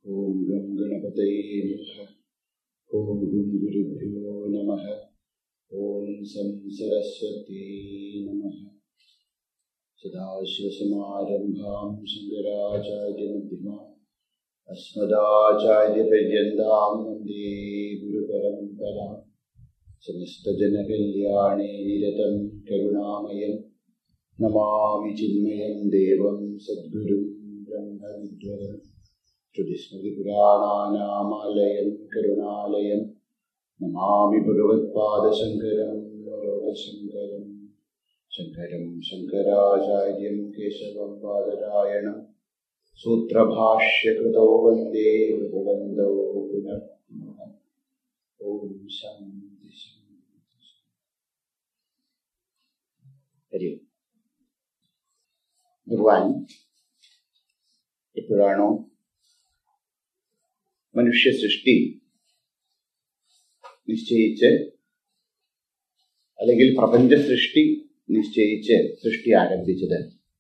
ॐ गं गणपतये नमः ॐ गुं गुरुभ्यो नमः ॐ सं सरस्वती नमः सदाशिवसमारम्भां शङ्कराचार्यमध्यमाम् अस्मदाचार्यपर्यन्तां वन्दे गुरुपरम्पराम् समस्तजनकल्याणे निरतं करुणामयं नमामि चिन्मयं देवं सद्गुरुं ब्रह्मविद्वरम् श्रुतिस्मृतिपुराणानामालयं करुणालयं नमामि भगवत्पादशङ्करं लोकशङ्करं शङ्करं शङ्कराचार्यं केशवं पादरायणं सूत्रभाष्यकृतौ वन्दे भगवन्तौ पुनः पुनः ॐ शान्ति शान्ति ഹരി ഓം. ഭഗവാൻ എപ്പോഴാണോ മനുഷ്യ സൃഷ്ടി നിശ്ചയിച്ച് അല്ലെങ്കിൽ പ്രപഞ്ച സൃഷ്ടി നിശ്ചയിച്ച് സൃഷ്ടി ആരംഭിച്ചത്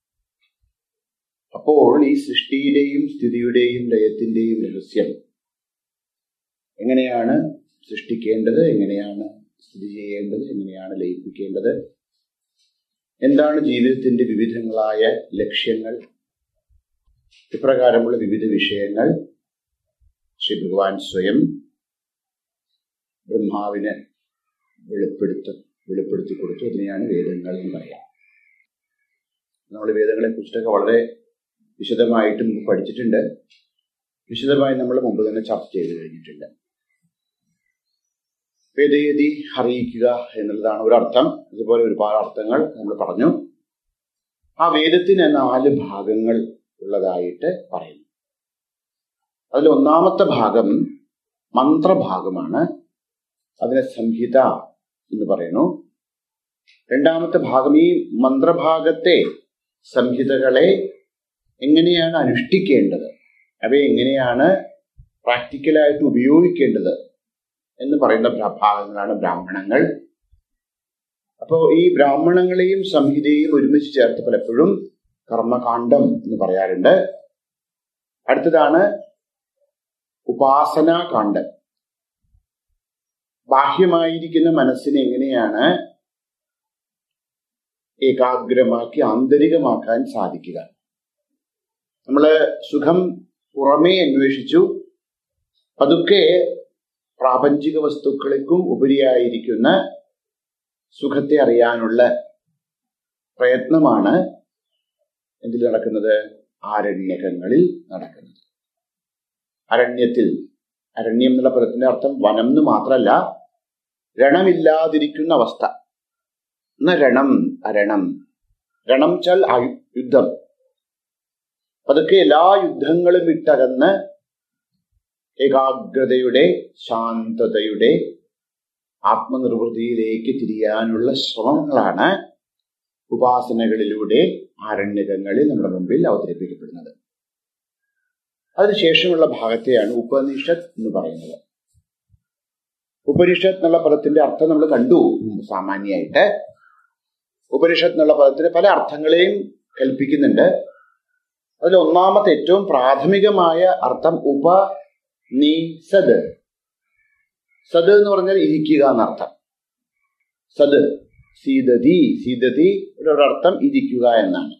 അപ്പോൾ ഈ സൃഷ്ടിയുടെയും സ്ഥിതിയുടെയും ലയത്തിന്റെയും രഹസ്യം എങ്ങനെയാണ് സൃഷ്ടിക്കേണ്ടത് എങ്ങനെയാണ് സ്ഥിതി ചെയ്യേണ്ടത് എങ്ങനെയാണ് ലയിപ്പിക്കേണ്ടത് എന്താണ് ജീവിതത്തിന്റെ വിവിധങ്ങളായ ലക്ഷ്യങ്ങൾ ഇപ്രകാരമുള്ള വിവിധ വിഷയങ്ങൾ ശ്രീ ഭഗവാൻ സ്വയം ബ്രഹ്മാവിന് വെളിപ്പെടുത്ത വെളിപ്പെടുത്തി കൊടുത്തു അതിനെയാണ് വേദങ്ങൾ എന്ന് പറയാം നമ്മൾ വേദങ്ങളെ കുറിച്ചിട്ടൊക്കെ വളരെ വിശദമായിട്ട് മുമ്പ് പഠിച്ചിട്ടുണ്ട് വിശദമായി നമ്മൾ മുമ്പ് തന്നെ ചർച്ച ചെയ്ത് കഴിഞ്ഞിട്ടുണ്ട് വേദയതി അറിയിക്കുക എന്നുള്ളതാണ് ഒരർത്ഥം അതുപോലെ ഒരുപാട് അർത്ഥങ്ങൾ നമ്മൾ പറഞ്ഞു ആ വേദത്തിന് നാല് ഭാഗങ്ങൾ ഉള്ളതായിട്ട് പറയുന്നു അതിൽ ഒന്നാമത്തെ ഭാഗം മന്ത്രഭാഗമാണ് അതിനെ സംഹിത എന്ന് പറയുന്നു രണ്ടാമത്തെ ഭാഗം ഈ മന്ത്രഭാഗത്തെ സംഹിതകളെ എങ്ങനെയാണ് അനുഷ്ഠിക്കേണ്ടത് അവയെ എങ്ങനെയാണ് പ്രാക്ടിക്കലായിട്ട് ഉപയോഗിക്കേണ്ടത് എന്ന് പറയുന്ന ഭ്ര- ഭാഗങ്ങളാണ് ബ്രാഹ്മണങ്ങൾ അപ്പോ ഈ ബ്രാഹ്മണങ്ങളെയും സംഹിതയും ഒരുമിച്ച് ചേർത്ത് പലപ്പോഴും കർമ്മകാന്ഡം എന്ന് പറയാറുണ്ട് അടുത്തതാണ് ഉപാസനാകാന്ഡം ബാഹ്യമായിരിക്കുന്ന മനസ്സിനെ എങ്ങനെയാണ് ഏകാഗ്രമാക്കി ആന്തരികമാക്കാൻ സാധിക്കുക നമ്മള് സുഖം പുറമേ അന്വേഷിച്ചു പതുക്കെ പ്രാപഞ്ചിക വസ്തുക്കൾക്കും ഉപരിയായിരിക്കുന്ന സുഖത്തെ അറിയാനുള്ള പ്രയത്നമാണ് എന്തിൽ നടക്കുന്നത് ആരണ്യകങ്ങളിൽ നടക്കുന്നത് അരണ്യത്തിൽ അരണ്യം എന്നുള്ള പദത്തിന്റെ അർത്ഥം വനം എന്ന് മാത്രമല്ല രണമില്ലാതിരിക്കുന്ന അവസ്ഥ എന്ന രണം അരണം രണം ചൽ ആയു- യുദ്ധം പതുക്കെ എല്ലാ യുദ്ധങ്ങളും വിട്ടകന്ന് ഏകാഗ്രതയുടെ ശാന്തതയുടെ ആത്മനിർവൃതിയിലേക്ക് തിരിയാനുള്ള ശ്രമങ്ങളാണ് ഉപാസനകളിലൂടെ ആരണ്യകങ്ങളിൽ നമ്മുടെ മുമ്പിൽ അവതരിപ്പിക്കപ്പെടുന്നത് അതിനുശേഷമുള്ള ഭാഗത്തെയാണ് ഉപനിഷത്ത് എന്ന് പറയുന്നത് ഉപനിഷത്ത് എന്നുള്ള പദത്തിന്റെ അർത്ഥം നമ്മൾ കണ്ടു മുമ്പ് സാമാന്യമായിട്ട് ഉപനിഷത്ത് എന്നുള്ള പദത്തിന് പല അർത്ഥങ്ങളെയും കൽപ്പിക്കുന്നുണ്ട് അതിൽ ഒന്നാമത്തെ ഏറ്റവും പ്രാഥമികമായ അർത്ഥം ഉപ നീ സത് സത് എന്ന് പറഞ്ഞാൽ ഇരിക്കുക എന്നർത്ഥം സത് സീതതി സീതതി ഒരർത്ഥം ഇരിക്കുക എന്നാണ്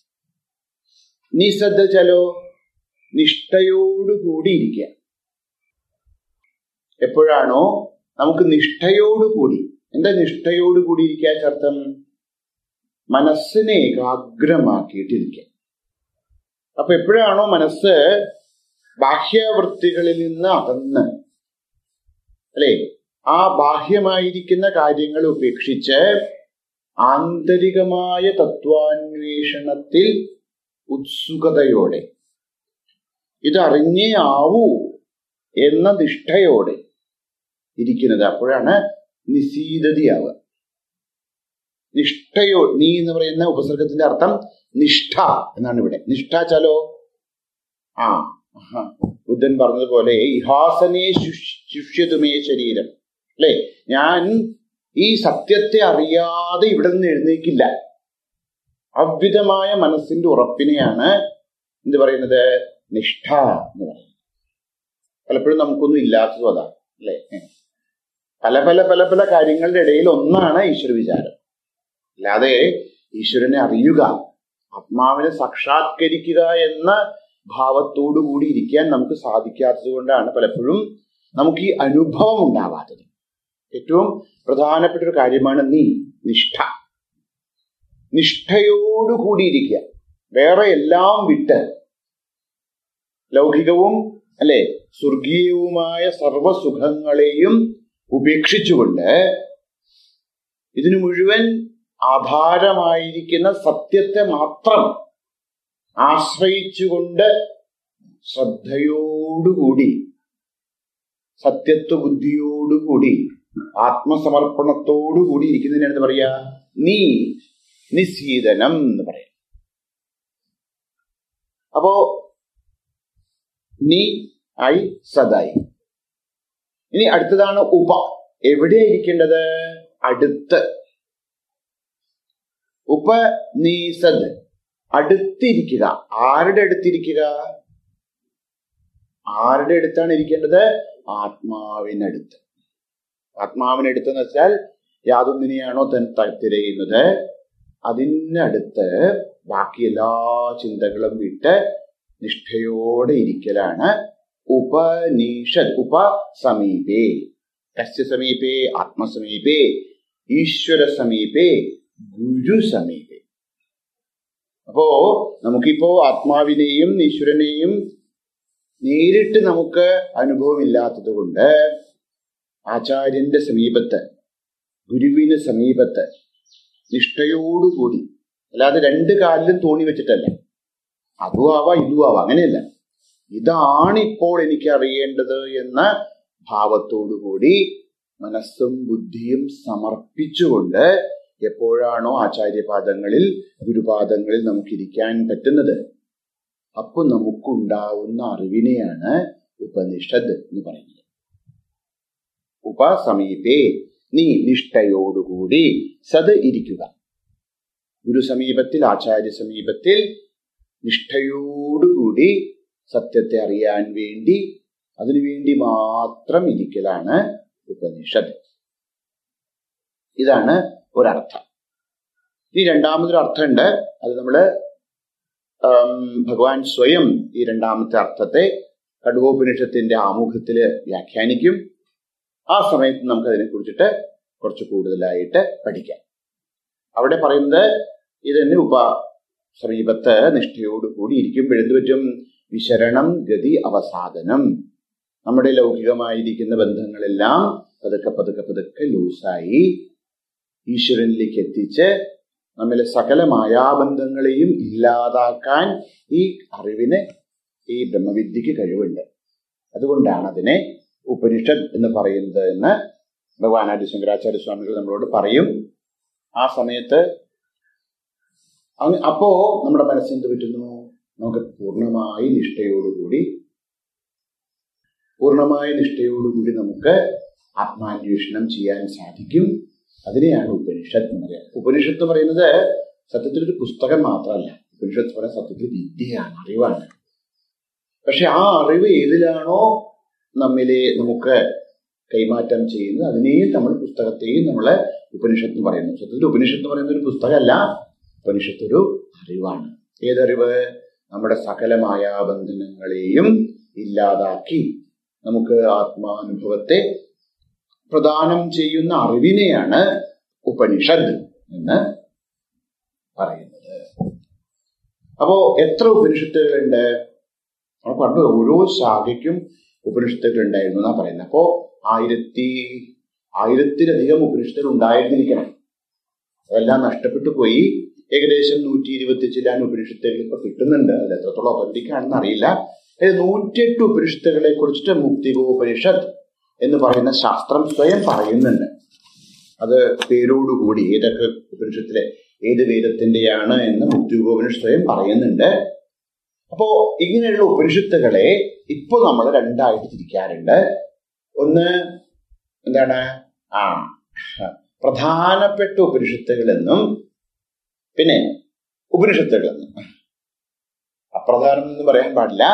നിസദ് ചലോ നിഷ്ഠയോടുകൂടി ഇരിക്കുക എപ്പോഴാണോ നമുക്ക് നിഷ്ഠയോടുകൂടി എന്താ നിഷ്ഠയോടുകൂടി ഇരിക്കുക അർത്ഥം മനസ്സിനെ ഏകാഗ്രമാക്കിയിട്ടിരിക്കുക അപ്പൊ എപ്പോഴാണോ മനസ്സ് ബാഹ്യവൃത്തികളിൽ നിന്ന് അകന്ന് അല്ലെ ആ ബാഹ്യമായിരിക്കുന്ന കാര്യങ്ങൾ ഉപേക്ഷിച്ച് ആന്തരികമായ തത്വാന്വേഷണത്തിൽ ഉത്സുകതയോടെ ഇതറിഞ്ഞേ ആവൂ എന്ന നിഷ്ഠയോടെ ഇരിക്കുന്നത് അപ്പോഴാണ് നിശീതതിയാവുക നിഷ്ഠയോ നീ എന്ന് പറയുന്ന ഉപസർഗത്തിന്റെ അർത്ഥം നിഷ്ഠ എന്നാണ് ഇവിടെ നിഷ്ഠ ചലോ ആ ആഹാ. ബുദ്ധൻ പറഞ്ഞതുപോലെ ഇഹാസനെ ശിഷ്യതുമേ ശരീരം അല്ലെ ഞാൻ ഈ സത്യത്തെ അറിയാതെ ഇവിടെ നിന്ന് എഴുന്നേക്കില്ല അവ്വിധമായ മനസ്സിന്റെ ഉറപ്പിനെയാണ് എന്ത് പറയുന്നത് നിഷ്ഠ എന്ന് പറയുന്നത് പലപ്പോഴും നമുക്കൊന്നും ഇല്ലാത്തതും അതാണ് അല്ലേ പല പല പല പല കാര്യങ്ങളുടെ ഇടയിൽ ഒന്നാണ് ഈശ്വര വിചാരം അല്ലാതെ ഈശ്വരനെ അറിയുക ആത്മാവിനെ സാക്ഷാത്കരിക്കുക എന്ന ഭാവത്തോടു കൂടി ഇരിക്കാൻ നമുക്ക് സാധിക്കാത്തത് കൊണ്ടാണ് പലപ്പോഴും നമുക്ക് ഈ അനുഭവം ഉണ്ടാവാത്തത് ഏറ്റവും പ്രധാനപ്പെട്ട ഒരു കാര്യമാണ് നീ നിഷ്ഠ നിഷ്ഠയോടുകൂടിയിരിക്കുക വേറെ എല്ലാം വിട്ട് ലൗകികവും അല്ലെ സ്വർഗീയവുമായ സർവസുഖങ്ങളെയും ഉപേക്ഷിച്ചുകൊണ്ട് ഇതിനു മുഴുവൻ ആധാരമായിരിക്കുന്ന സത്യത്തെ മാത്രം ആശ്രയിച്ചുകൊണ്ട് ശ്രദ്ധയോടുകൂടി സത്യത്വ ബുദ്ധിയോടുകൂടി ആത്മസമർപ്പണത്തോടുകൂടി ഇരിക്കുന്നതിനാണ് എന്താ പറയാ നീ നിശീതനം എന്ന് പറയാം അപ്പോ നീ ആയി സദായി ഇനി അടുത്തതാണ് ഉപ എവിടെ ഇരിക്കേണ്ടത് അടുത്ത് ഉപനീസദ് അടുത്തിരിക്കുക ആരുടെ അടുത്തിരിക്കുക ആരുടെ അടുത്താണ് ഇരിക്കേണ്ടത് ആത്മാവിനടുത്ത് ആത്മാവിനടുത്ത് എന്ന് വെച്ചാൽ യാതൊന്നിനെയാണോ തൻ ത- തിരയുന്നത് അതിനടുത്ത് ബാക്കി എല്ലാ ചിന്തകളും വിട്ട് നിഷ്ഠയോടെ ഇരിക്കലാണ് ഉപനിഷത് ഉപ സമീപേ കസ്യ സമീപേ ആത്മസമീപേ ഈശ്വര സമീപേ ഗുരു സമീപേ അപ്പോ നമുക്കിപ്പോ ആത്മാവിനെയും ഈശ്വരനെയും നേരിട്ട് നമുക്ക് അനുഭവമില്ലാത്തത് കൊണ്ട് ആചാര്യന്റെ സമീപത്ത് ഗുരുവിന് സമീപത്ത് നിഷ്ഠയോടുകൂടി അല്ലാതെ രണ്ട് കാലിലും തോണി വെച്ചിട്ടല്ല അതും ആവാം ഇതും ആവാം അങ്ങനെയല്ല ഇതാണിപ്പോൾ എനിക്ക് അറിയേണ്ടത് എന്ന ഭാവത്തോടുകൂടി മനസ്സും ബുദ്ധിയും സമർപ്പിച്ചുകൊണ്ട് എപ്പോഴാണോ ആചാര്യപാദങ്ങളിൽ ഗുരുപാദങ്ങളിൽ നമുക്കിരിക്കാൻ പറ്റുന്നത് അപ്പൊ നമുക്കുണ്ടാവുന്ന അറിവിനെയാണ് ഉപനിഷത്ത് എന്ന് പറയുന്നത് ഉപസമീപേ നീ നിഷ്ഠയോടുകൂടി സത് ഇരിക്കുക ഗുരു സമീപത്തിൽ ആചാര്യ സമീപത്തിൽ നിഷ്ഠയോടുകൂടി സത്യത്തെ അറിയാൻ വേണ്ടി അതിനുവേണ്ടി മാത്രം ഇരിക്കലാണ് ഉപനിഷത്ത് ഇതാണ് ഒരർത്ഥം ഈ രണ്ടാമതൊരു അർത്ഥമുണ്ട് അത് നമ്മള് ആം, ഭഗവാൻ സ്വയം ഈ രണ്ടാമത്തെ അർത്ഥത്തെ കടുവോപനിഷത്തിന്റെ ആമുഖത്തില് വ്യാഖ്യാനിക്കും ആ സമയത്ത് നമുക്ക് അതിനെ കുറിച്ചിട്ട് കുറച്ച് കൂടുതലായിട്ട് പഠിക്കാം അവിടെ പറയുന്നത് ഇതന്നെ ഉപ സമീപത്ത് നിഷ്ഠയോടുകൂടി ഇരിക്കുമ്പോഴെന്ത് പറ്റും വിശരണം ഗതി അവസാദനം നമ്മുടെ ലൗകികമായിരിക്കുന്ന ബന്ധങ്ങളെല്ലാം പതുക്കെ പതുക്കെ പതുക്കെ ലൂസായി ഈശ്വരനിലേക്ക് എത്തിച്ച് നമ്മിലെ സകല മായാബന്ധങ്ങളെയും ഇല്ലാതാക്കാൻ ഈ അറിവിന് ഈ ബ്രഹ്മവിദ്യക്ക് കഴിവുണ്ട് അതുകൊണ്ടാണ് അതിനെ ഉപനിഷത്ത് എന്ന് പറയുന്നത് എന്ന് ഭഗവാൻ ആദി ശങ്കരാചാര്യ സ്വാമികൾ നമ്മളോട് പറയും ആ സമയത്ത് അങ്ങ് അപ്പോ നമ്മുടെ മനസ്സെന്ത് പറ്റുന്നു നമുക്ക് പൂർണ്ണമായി നിഷ്ഠയോടുകൂടി പൂർണ്ണമായ നിഷ്ഠയോടുകൂടി നമുക്ക് ആത്മാന്വേഷണം ചെയ്യാൻ സാധിക്കും അതിനെയാണ് ഉപനിഷത്ത് എന്ന് പറയുന്നത് ഉപനിഷത്ത് എന്ന് പറയുന്നത് സത്യത്തിൽ ഒരു പുസ്തകം മാത്രമല്ല ഉപനിഷത്ത് പറയുന്ന സത്യത്തിൽ വിദ്യയാണ് അറിവാണ് പക്ഷെ ആ അറിവ് ഏതിലാണോ നമ്മിലെ നമുക്ക് കൈമാറ്റം ചെയ്യുന്നത് അതിനെയും നമ്മൾ പുസ്തകത്തെയും നമ്മള് ഉപനിഷത്ത് എന്ന് പറയുന്നു സത്യത്തിൽ ഉപനിഷത്ത് എന്ന് പറയുന്ന ഒരു പുസ്തകമല്ല ഉപനിഷത്ത് ഒരു അറിവാണ് ഏതറിവ് നമ്മുടെ സകലമായ ബന്ധനങ്ങളെയും ഇല്ലാതാക്കി നമുക്ക് ആത്മാനുഭവത്തെ പ്രദാനം ചെയ്യുന്ന അറിവിനെയാണ് ഉപനിഷത്ത് എന്ന് പറയുന്നത് അപ്പോ എത്ര ഉപനിഷത്തുകളുണ്ട് നമ്മൾ പണ്ട് ഓരോ ശാഖയ്ക്കും ഉപനിഷത്തുകൾ ഉണ്ടായിരുന്നു എന്നാ പറയുന്നത് അപ്പോ ആയിരത്തി ആയിരത്തിലധികം ഉപനിഷത്തുകൾ ഉണ്ടായിരുന്നിരിക്കണം അതെല്ലാം നഷ്ടപ്പെട്ടു പോയി ഏകദേശം നൂറ്റി ഇരുപത്തി ചില്ലാൻ ഉപനിഷത്തുകൾ ഇപ്പൊ കിട്ടുന്നുണ്ട് അത് എത്രത്തോളം ഒതന്റിക് ആണെന്ന് അറിയില്ല ഇത് നൂറ്റിയെട്ട് ഉപനിഷത്തുകളെ കുറിച്ചിട്ട് മുക്തികോപനിഷത്ത് എന്ന് പറയുന്ന ശാസ്ത്രം സ്വയം പറയുന്നുണ്ട് അത് പേരോടുകൂടി ഏതൊക്കെ ഉപനിഷത്തിലെ ഏത് വേദത്തിന്റെയാണ് എന്ന് മുക്തികോപനിഷത്ത് സ്വയം പറയുന്നുണ്ട് അപ്പോ ഇങ്ങനെയുള്ള ഉപനിഷത്തുകളെ ഇപ്പൊ നമ്മൾ രണ്ടായിട്ട് തിരിക്കാറുണ്ട് ഒന്ന് എന്താണ് ആ പ്രധാനപ്പെട്ട ഉപനിഷത്തുകളെന്നും പിന്നെ ഉപനിഷത്തുകളെന്നും അപ്രധാനം എന്ന് പറയാൻ പാടില്ല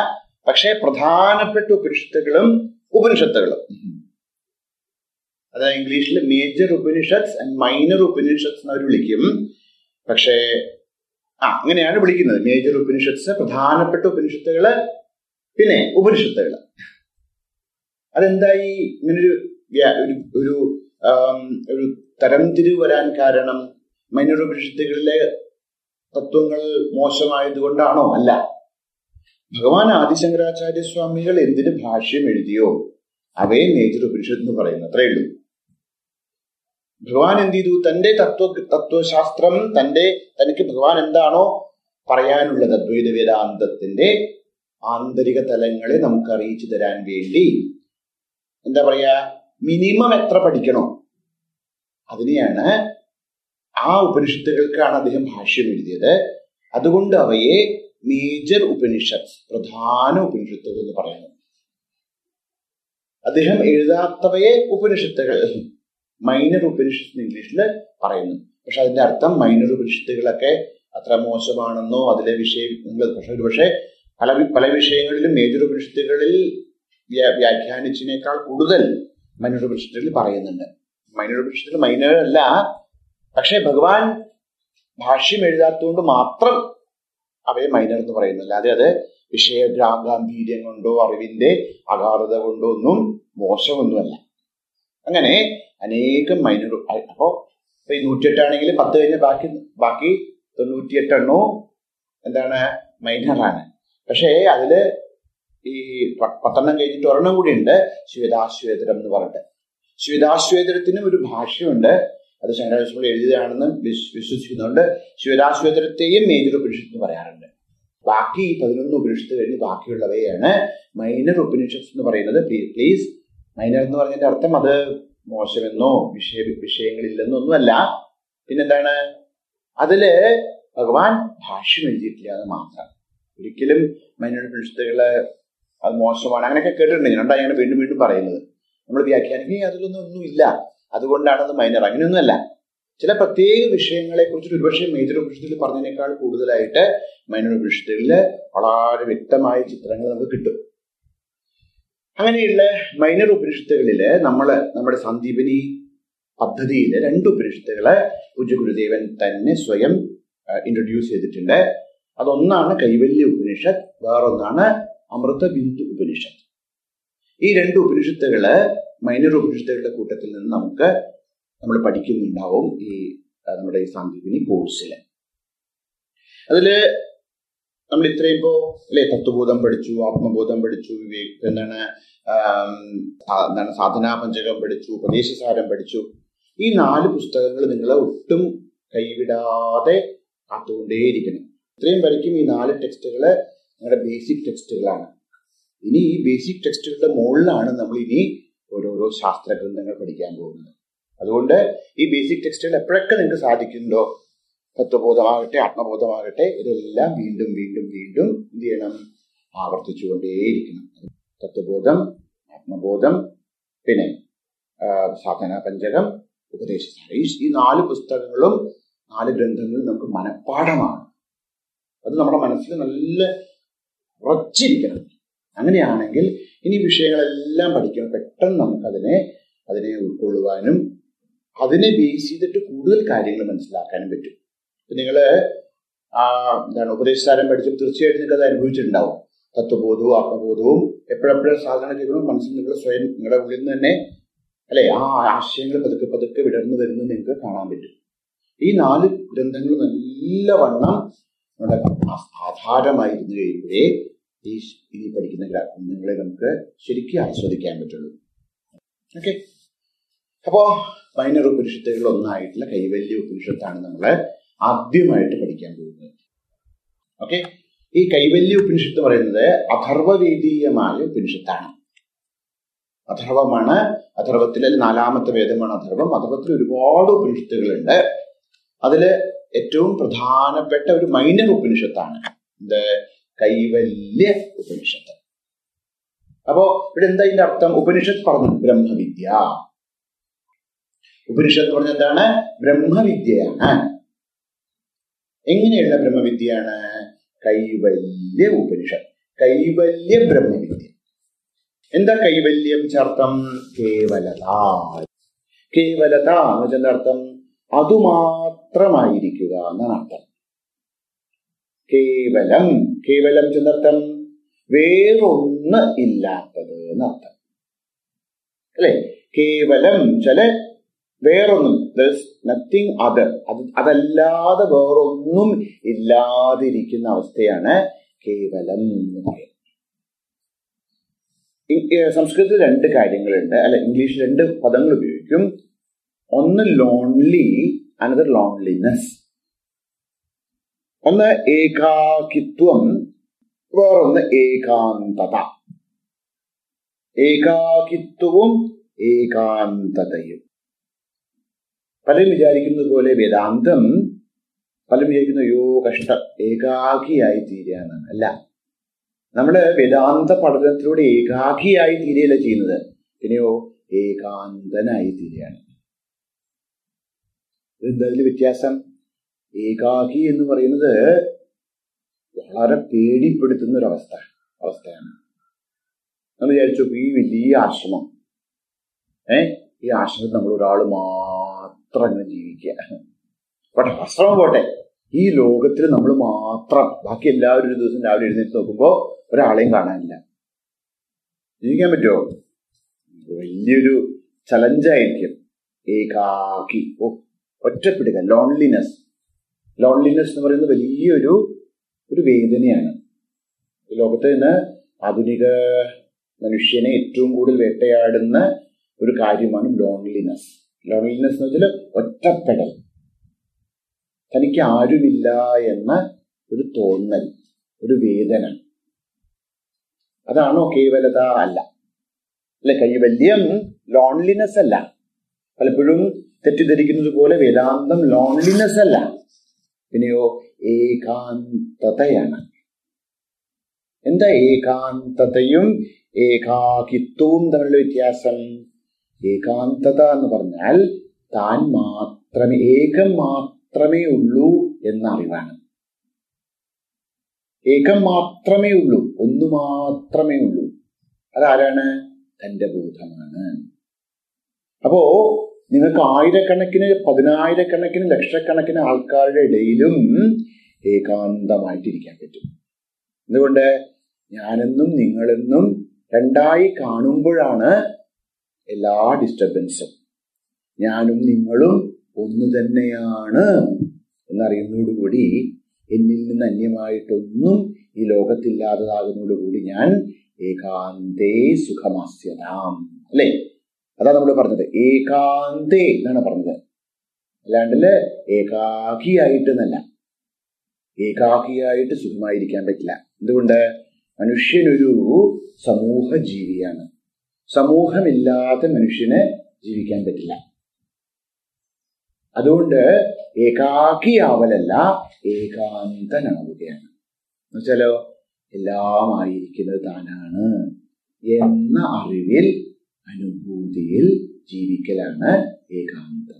പക്ഷേ പ്രധാനപ്പെട്ട ഉപനിഷത്തുകളും ഉപനിഷത്തുകളും അതായത് ഇംഗ്ലീഷിൽ major Upanishads and minor Upanishads എന്ന് അവർ വിളിക്കും പക്ഷേ ആ അങ്ങനെയാണ് വിളിക്കുന്നത് മേജർ ഉപനിഷത്സ് പ്രധാനപ്പെട്ട ഉപനിഷത്തുകള് പിന്നെ ഉപനിഷത്തുകള് അതെന്തായി ഇങ്ങനൊരു വ്യ- ഒരു ഒരു ആം, ഒരു തരംതിരിവ് വരാൻ കാരണം മൈനർ ഉപനിഷത്തുകളിലെ തത്വങ്ങൾ മോശമായതുകൊണ്ടാണോ അല്ല ഭഗവാൻ ആദിശങ്കരാചാര്യ സ്വാമികൾ എന്തിന് ഭാഷ്യം എഴുതിയോ അവയെ മേജർ ഉപനിഷത്ത് എന്ന് പറയുന്നു അത്രേ ഉള്ളൂ ഭഗവാൻ എന്ത് ചെയ്തു തന്റെ തത്വ തത്വശാസ്ത്രം തന്റെ തനിക്ക് ഭഗവാൻ എന്താണോ പറയാനുള്ളത് അദ്വൈത വേദാന്തത്തിന്റെ ആന്തരിക തലങ്ങളെ നമുക്ക് അറിയിച്ചു തരാൻ വേണ്ടി എന്താ പറയാ മിനിമം എത്ര പഠിക്കണോ അതിനെയാണ് ആ ഉപനിഷത്തുകൾക്കാണ് അദ്ദേഹം ഭാഷ്യം എഴുതിയത് അതുകൊണ്ട് അവയെ മേജർ ഉപനിഷത്ത് പ്രധാന ഉപനിഷത്തുകൾ എന്ന് പറയുന്നു അദ്ദേഹം എഴുതാത്തവയെ ഉപനിഷത്തുകൾ മൈനർ ഉപനിഷത്ത് ഇംഗ്ലീഷിൽ പറയുന്നു പക്ഷെ അതിന്റെ അർത്ഥം മൈനർ ഉപനിഷത്തുകളൊക്കെ അത്ര മോശമാണെന്നോ അതിലെ വിഷയങ്ങൾ പക്ഷെ ഒരുപക്ഷെ പല വി- പല വിഷയങ്ങളിലും മേജർ ഉപനിഷത്തുകളിൽ വ്യ- വ്യാഖ്യാനിച്ചതിനേക്കാൾ കൂടുതൽ മൈനർ ഉപനിഷത്തുകളിൽ പറയുന്നുണ്ട് മൈനർ ഉപനിഷത്തുകൾ മൈനർ അല്ല പക്ഷെ ഭഗവാൻ ഭാഷ്യം എഴുതാത്തതുകൊണ്ട് മാത്രം അവയെ മൈനർ എന്ന് പറയുന്നു അല്ലാതെ അത് വിഷയ ഗാ- ഗാംഭീര്യം കൊണ്ടോ അറിവിന്റെ അഗാധത കൊണ്ടോ ഒന്നും മോശമൊന്നുമല്ല അങ്ങനെ അനേകം മൈനർ അപ്പോ ഇപ്പൊ ഈ നൂറ്റിയെട്ടാണെങ്കിൽ പത്ത് കഴിഞ്ഞ ബാക്കി ബാക്കി തൊണ്ണൂറ്റിയെട്ടെണ്ണവും എന്താണ് മൈനറാണ് പക്ഷേ അതില് ഈ പ- പത്തെണ്ണം കഴിഞ്ഞിട്ട് ഒരെണ്ണം കൂടി ഉണ്ട് ശ്വേതാശ്വേതരം എന്ന് പറഞ്ഞിട്ട് ശ്വേതാശ്വേതരത്തിനും ഒരു ഭാഷ്യമുണ്ട് അത് ശങ്കരാചാര്യ എഴുതിയതാണെന്ന് വിശ്- വിശ്വസിക്കുന്നുണ്ട് ശ്വേതാശ്വേതരത്തെയും മേജർ ഉപനിഷത്ത് എന്ന് പറയാറുണ്ട് ബാക്കി ഈ പതിനൊന്ന് ഉപനിഷത്ത് കഴിഞ്ഞ് ബാക്കിയുള്ളവയാണ് മൈനർ ഉപനിഷത്ത് എന്ന് പറയുന്നത് പ്ലീസ് മൈനർ എന്ന് പറഞ്ഞതിന്റെ അർത്ഥം അത് മോശമെന്നോ വിഷയ വിഷയങ്ങളില്ലെന്നോ ഒന്നുമല്ല പിന്നെന്താണ് അതില് ഭഗവാൻ ഭാഷ്യം എഴുതിയിട്ടില്ല എന്ന് മാത്രം ഒരിക്കലും മൈനർ ഉപനിഷത്തുകള് അത് മോശമാണ് അങ്ങനെയൊക്കെ കേട്ടിട്ടുണ്ട് ഞാൻ അതുകൊണ്ടാണ് ഞാൻ വീണ്ടും വീണ്ടും പറയുന്നത് നമ്മൾ വ്യാഖ്യാനിക്കുക അതിലൊന്നും ഒന്നുമില്ല അതുകൊണ്ടാണ് അത് മൈനർ അങ്ങനെയൊന്നുമല്ല ചില പ്രത്യേക വിഷയങ്ങളെ കുറിച്ച് ഒരുപക്ഷെ മേജർ ഉപനിഷത്തിൽ പറഞ്ഞതിനേക്കാൾ കൂടുതലായിട്ട് മൈനർ ഉപനിഷത്തുകളിൽ വളരെ വ്യക്തമായ ചിത്രങ്ങൾ നമുക്ക് കിട്ടും അങ്ങനെയുള്ള മൈനർ ഉപനിഷത്തുകളില് നമ്മള് നമ്മുടെ സന്ദീപനി പദ്ധതിയില് രണ്ട് ഉപനിഷത്തുകള് പൂജ്യ ഗുരുദേവൻ തന്നെ സ്വയം ഇൻട്രൊഡ്യൂസ് ചെയ്തിട്ടുണ്ട് അതൊന്നാണ് കൈവല്യ ഉപനിഷത്ത് വേറൊന്നാണ് അമൃത ബിന്ദു ഉപനിഷത്ത് ഈ രണ്ട് ഉപനിഷത്തുകള് മൈനർ ഉപനിഷത്തുകളുടെ കൂട്ടത്തിൽ നിന്ന് നമുക്ക് നമ്മൾ പഠിക്കുന്നുണ്ടാവും ഈ ആ, നമ്മുടെ ഈ സാന്ദീപിനി കോഴ്സില് അതില് നമ്മൾ ഇത്രയും ഇപ്പോ അല്ലെ തത്വബോധം പഠിച്ചു ആത്മബോധം പഠിച്ചു വിവേക് എന്താണ് ആം, ആ, എന്താണ് സാധനാ പഞ്ചകം പഠിച്ചു ഉപദേശസാരം പഠിച്ചു ഈ നാല് പുസ്തകങ്ങൾ നിങ്ങൾ ഒട്ടും കൈവിടാതെ കാത്തുകൊണ്ടേയിരിക്കണം ഇത്രയും വരയ്ക്കും ഈ നാല് ടെക്സ്റ്റുകള് നിങ്ങളുടെ ബേസിക് ടെക്സ്റ്റുകളാണ് ഇനി ഈ ബേസിക് ടെക്സ്റ്റുകളുടെ മുകളിലാണ് നമ്മൾ ഇനി ഓരോരോ ശാസ്ത്ര ഗ്രന്ഥങ്ങൾ പഠിക്കാൻ പോകുന്നത് അതുകൊണ്ട് ഈ ബേസിക് ടെക്സ്റ്റുകൾ എപ്പോഴൊക്കെ നിങ്ങൾക്ക് സാധിക്കുന്നുണ്ടോ തത്വബോധമാകട്ടെ ആത്മബോധമാകട്ടെ ഇതെല്ലാം വീണ്ടും വീണ്ടും വീണ്ടും എന്ത് ചെയ്യണം ആവർത്തിച്ചുകൊണ്ടേയിരിക്കണം തത്വബോധം ആത്മബോധം പിന്നെ ആ, സാധന പഞ്ചകം ഉപദേശസാരം ഈ ഈ നാല് പുസ്തകങ്ങളും നാല് ഗ്രന്ഥങ്ങളും നമുക്ക് മനഃപ്പാഠമാണ് അത് നമ്മുടെ മനസ്സിൽ നല്ല ഉറച്ചിരിക്കണം അങ്ങനെയാണെങ്കിൽ ഇനി വിഷയങ്ങളെല്ലാം പഠിക്കുമ്പോൾ പെട്ടെന്ന് നമുക്കതിനെ അതിനെ ഉൾക്കൊള്ളുവാനും അതിനെ ബേസ് ചെയ്തിട്ട് കൂടുതൽ കാര്യങ്ങൾ മനസ്സിലാക്കാനും പറ്റും ഇപ്പൊ നിങ്ങള് ആ എന്താണ് ഉപദേശസാരം പഠിച്ചപ്പോൾ തീർച്ചയായിട്ടും നിങ്ങൾക്ക് അത് അനുഭവിച്ചിട്ടുണ്ടാവും തത്വബോധവും ആത്മബോധവും എപ്പോഴെപ്പോഴും സാധന ചെയ്യുമ്പോൾ മനസ്സിൽ നിങ്ങൾ സ്വയം നിങ്ങളുടെ ഉള്ളിൽ നിന്ന് തന്നെ അല്ലെ ആ ആശയങ്ങൾ പതുക്കെ പതുക്കെ വിടർന്നു വരുന്നത് നിങ്ങൾക്ക് കാണാൻ പറ്റും ഈ നാല് ഗ്രന്ഥങ്ങൾ നല്ലവണ്ണം നമ്മുടെ ആധാരമായിരുന്നു കഴിയുമ്പോഴേ ഈ ഇനി പഠിക്കുന്ന ഗ്രന്ഥങ്ങളെ നമുക്ക് ശരിക്കും ആസ്വദിക്കാൻ പറ്റുള്ളൂ ഓക്കെ അപ്പോ മൈനർ ഉപനിഷത്തുകളിൽ ഒന്നായിട്ടുള്ള കൈവല്യ ഉപനിഷത്താണ് നമ്മൾ ആദ്യമായിട്ട് പഠിക്കാൻ പോകുന്നത് ഓക്കെ ഈ കൈവല്യ ഉപനിഷത്ത് പറയുന്നത് അഥർവവേദീയമായ ഉപനിഷത്താണ് അഥർവമാണ് അഥർവത്തിലെ നാലാമത്തെ വേദമാണ് അഥർവം അഥർവത്തിൽ ഒരുപാട് ഉപനിഷത്തുകളുണ്ട് അതില് ഏറ്റവും പ്രധാനപ്പെട്ട ഒരു മൈനർ ഉപനിഷത്താണ് ഇത് കൈവല്യ ഉപനിഷത്ത് അപ്പോ ഇവിടെ എന്താ ഇതിന്റെ അർത്ഥം ഉപനിഷത്ത് പറഞ്ഞു ബ്രഹ്മവിദ്യ ഉപനിഷത്ത് പറഞ്ഞ എന്താണ് ബ്രഹ്മവിദ്യയാണ് എങ്ങനെയുള്ള ബ്രഹ്മവിദ്യയാണ് കൈവല്യ ഉപനിഷത്ത് കൈവല്യ ബ്രഹ്മവിദ്യ എന്താ കൈവല്യം ചർത്ഥം കേവലത കേവലത എന്ന് വെച്ചാൽ അർത്ഥം അതുമാത്രമായിരിക്കുക എന്നാണ് അർത്ഥം കേവലം കേവലം ചെന്നർത്ഥം വേറൊന്ന് ഇല്ലാത്തത് എന്നർത്ഥം അല്ലെ കേവലം ചില വേറൊന്നും നത്തിങ് അതർ അത് അതല്ലാതെ വേറൊന്നും ഇല്ലാതിരിക്കുന്ന അവസ്ഥയാണ് കേവലം എന്ന് പറയുന്നത് ഇ- ഏ, സംസ്കൃതത്തിൽ രണ്ട് കാര്യങ്ങളുണ്ട് അല്ല ഇംഗ്ലീഷിൽ രണ്ട് പദങ്ങൾ ഉപയോഗിക്കും ഒന്ന് ലോൺലി അനദർ ലോൺലിനെസ് ഒന്ന് ഏകാകിത്വം വേറൊന്ന് ഏകാന്തത ഏകാകിത്വവും ഏകാന്തതയും പലരും വിചാരിക്കുന്നത് പോലെ വേദാന്തം പലരും വിചാരിക്കുന്നു അയ്യോ കഷ്ടം ഏകാകിയായി തീരുക എന്നാണ് അല്ല നമ്മള് വേദാന്ത പഠനത്തിലൂടെ ഏകാകിയായി തീരുകയല്ല ചെയ്യുന്നത് പിന്നെയോ ഏകാന്തനായി തീരുകയാണ് എന്താ ഇതില് വ്യത്യാസം ഏകാകി എന്ന് പറയുന്നത് വളരെ പേടിപ്പെടുത്തുന്ന ഒരു അവസ്ഥ അവസ്ഥയാണ് നമ്മൾ വിചാരിച്ചു ഈ വലിയ ആശ്രമം ഏ ഈ ആശ്രമത്തിൽ നമ്മൾ ഒരാൾ മാത്രം അങ്ങനെ ജീവിക്കുക പോട്ടെ ആശ്രമം പോട്ടെ ഈ ലോകത്തിൽ നമ്മൾ മാത്രം ബാക്കി എല്ലാവരും ഒരു ദിവസം രാവിലെ എഴുന്നേറ്റ് നോക്കുമ്പോ ഒരാളെയും കാണാനില്ല ജീവിക്കാൻ പറ്റുമോ വലിയൊരു ചലഞ്ചായിരിക്കും ഏകാക്കി ഓ ഒറ്റപ്പെടുക ലോൺലിനെസ് ലോൺലിനെസ് എന്ന് പറയുന്നത് വലിയൊരു ഒരു വേദനയാണ് ഈ ലോകത്ത് നിന്ന് ആധുനിക മനുഷ്യനെ ഏറ്റവും കൂടുതൽ വേട്ടയാടുന്ന ഒരു കാര്യമാണ് ലോൺലിനെസ് ലോൺലിനെസ് എന്ന് വെച്ചാൽ ഒറ്റപ്പെടൽ തനിക്ക് ആരുമില്ല എന്ന ഒരു തോന്നൽ ഒരു വേദന അതാണോ കേവലത അല്ല അല്ലെ കൈവല്യം ലോൺലിനെസ് അല്ല പലപ്പോഴും തെറ്റിദ്ധരിക്കുന്നത് പോലെ വേദാന്തം ലോൺലിനെസ് അല്ല പിന്നെയോ ഏകാന്തതയാണ് എന്താ ഏകാന്തതയും ഏകാകിത്വവും തമ്മിലുള്ള വ്യത്യാസം ഏകാന്തത എന്ന് പറഞ്ഞാൽ താൻ മാത്രമേ ഏകം മാത്രമേ ഉള്ളൂ എന്ന അറിവാണ് ഏകം മാത്രമേ ഉള്ളൂ ഒന്ന് മാത്രമേ ഉള്ളൂ അതാരാണ് തന്റെ ബോധമാണ് അപ്പോ നിങ്ങൾക്ക് ആയിരക്കണക്കിന് പതിനായിരക്കണക്കിന് ലക്ഷക്കണക്കിന് ആൾക്കാരുടെ ഇടയിലും ഏകാന്തമായിട്ടിരിക്കാൻ പറ്റും എന്തുകൊണ്ട് ഞാനെന്നും നിങ്ങളെന്നും രണ്ടായി കാണുമ്പോഴാണ് എല്ലാ ഡിസ്റ്റർബൻസും ഞാനും നിങ്ങളും ഒന്ന് തന്നെയാണ് എന്നറിയുന്നതോടുകൂടി എന്നിൽ നിന്ന് അന്യമായിട്ടൊന്നും ഈ ലോകത്തില്ലാത്തതാകുന്നതോടുകൂടി ഞാൻ ഏകാന്തേ സുഖമാസ്യതാം അല്ലേ അതാ നമ്മൾ പറഞ്ഞത് ഏകാന്തേ എന്നാണ് പറഞ്ഞത് അല്ലാണ്ടല് ഏകാകിയായിട്ട് എന്നല്ല ഏകാകിയായിട്ട് സുഖമായിരിക്കാൻ പറ്റില്ല എന്തുകൊണ്ട് മനുഷ്യനൊരു സമൂഹ ജീവിയാണ് സമൂഹമില്ലാത്ത മനുഷ്യന് ജീവിക്കാൻ പറ്റില്ല അതുകൊണ്ട് ഏകാകിയാവലല്ല ഏകാന്തനാവുകയാണ് എന്നുവെച്ചാലോ എല്ലാം ആയിരിക്കുന്നത് താനാണ് എന്ന അറിവിൽ അനുഭൂതിയിൽ ജീവിക്കലാണ് ഏകാന്തത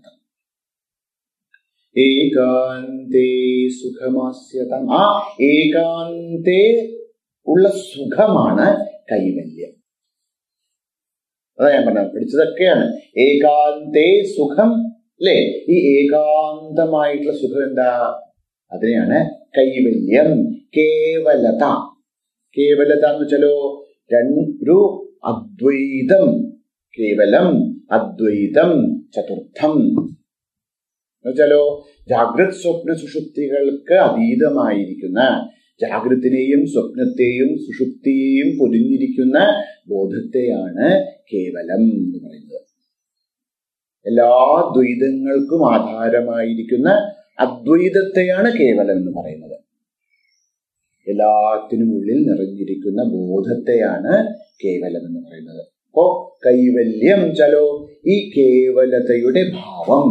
ഏകാന്തേ സുഖമാസ്യതം ആ ഏകാന്തേ ഉള്ള സുഖമാണ് കൈവല്യം അതാ ഞാൻ പറഞ്ഞത് പിടിച്ചതൊക്കെയാണ് ഏകാന്തേ സുഖം അല്ലേ ഈ ഏകാന്തമായിട്ടുള്ള സുഖം എന്താ അതിനെയാണ് കൈവല്യം കേവലത കേവലത എന്ന് വെച്ചാലോ ഒരു അദ്വൈതം കേവലം അദ്വൈതം ചതുർത്ഥം എന്നുവെച്ചാലോ ജാഗ്രത് സ്വപ്ന സുഷുപ്തികൾക്ക് അതീതമായിരിക്കുന്ന ജാഗ്രത്തിനെയും സ്വപ്നത്തെയും സുഷുപ്തിയെയും പൊതിഞ്ഞിരിക്കുന്ന ബോധത്തെയാണ് കേവലം എന്ന് പറയുന്നത് എല്ലാ ദ്വൈതങ്ങൾക്കും ആധാരമായിരിക്കുന്ന അദ്വൈതത്തെയാണ് കേവലം എന്ന് പറയുന്നത് എല്ലാത്തിനും ഉള്ളിൽ നിറഞ്ഞിരിക്കുന്ന ബോധത്തെയാണ് കേവലം എന്ന് പറയുന്നത് അപ്പോ കൈവല്യം ചലോ ഈ കേവലതയുടെ ഭാവം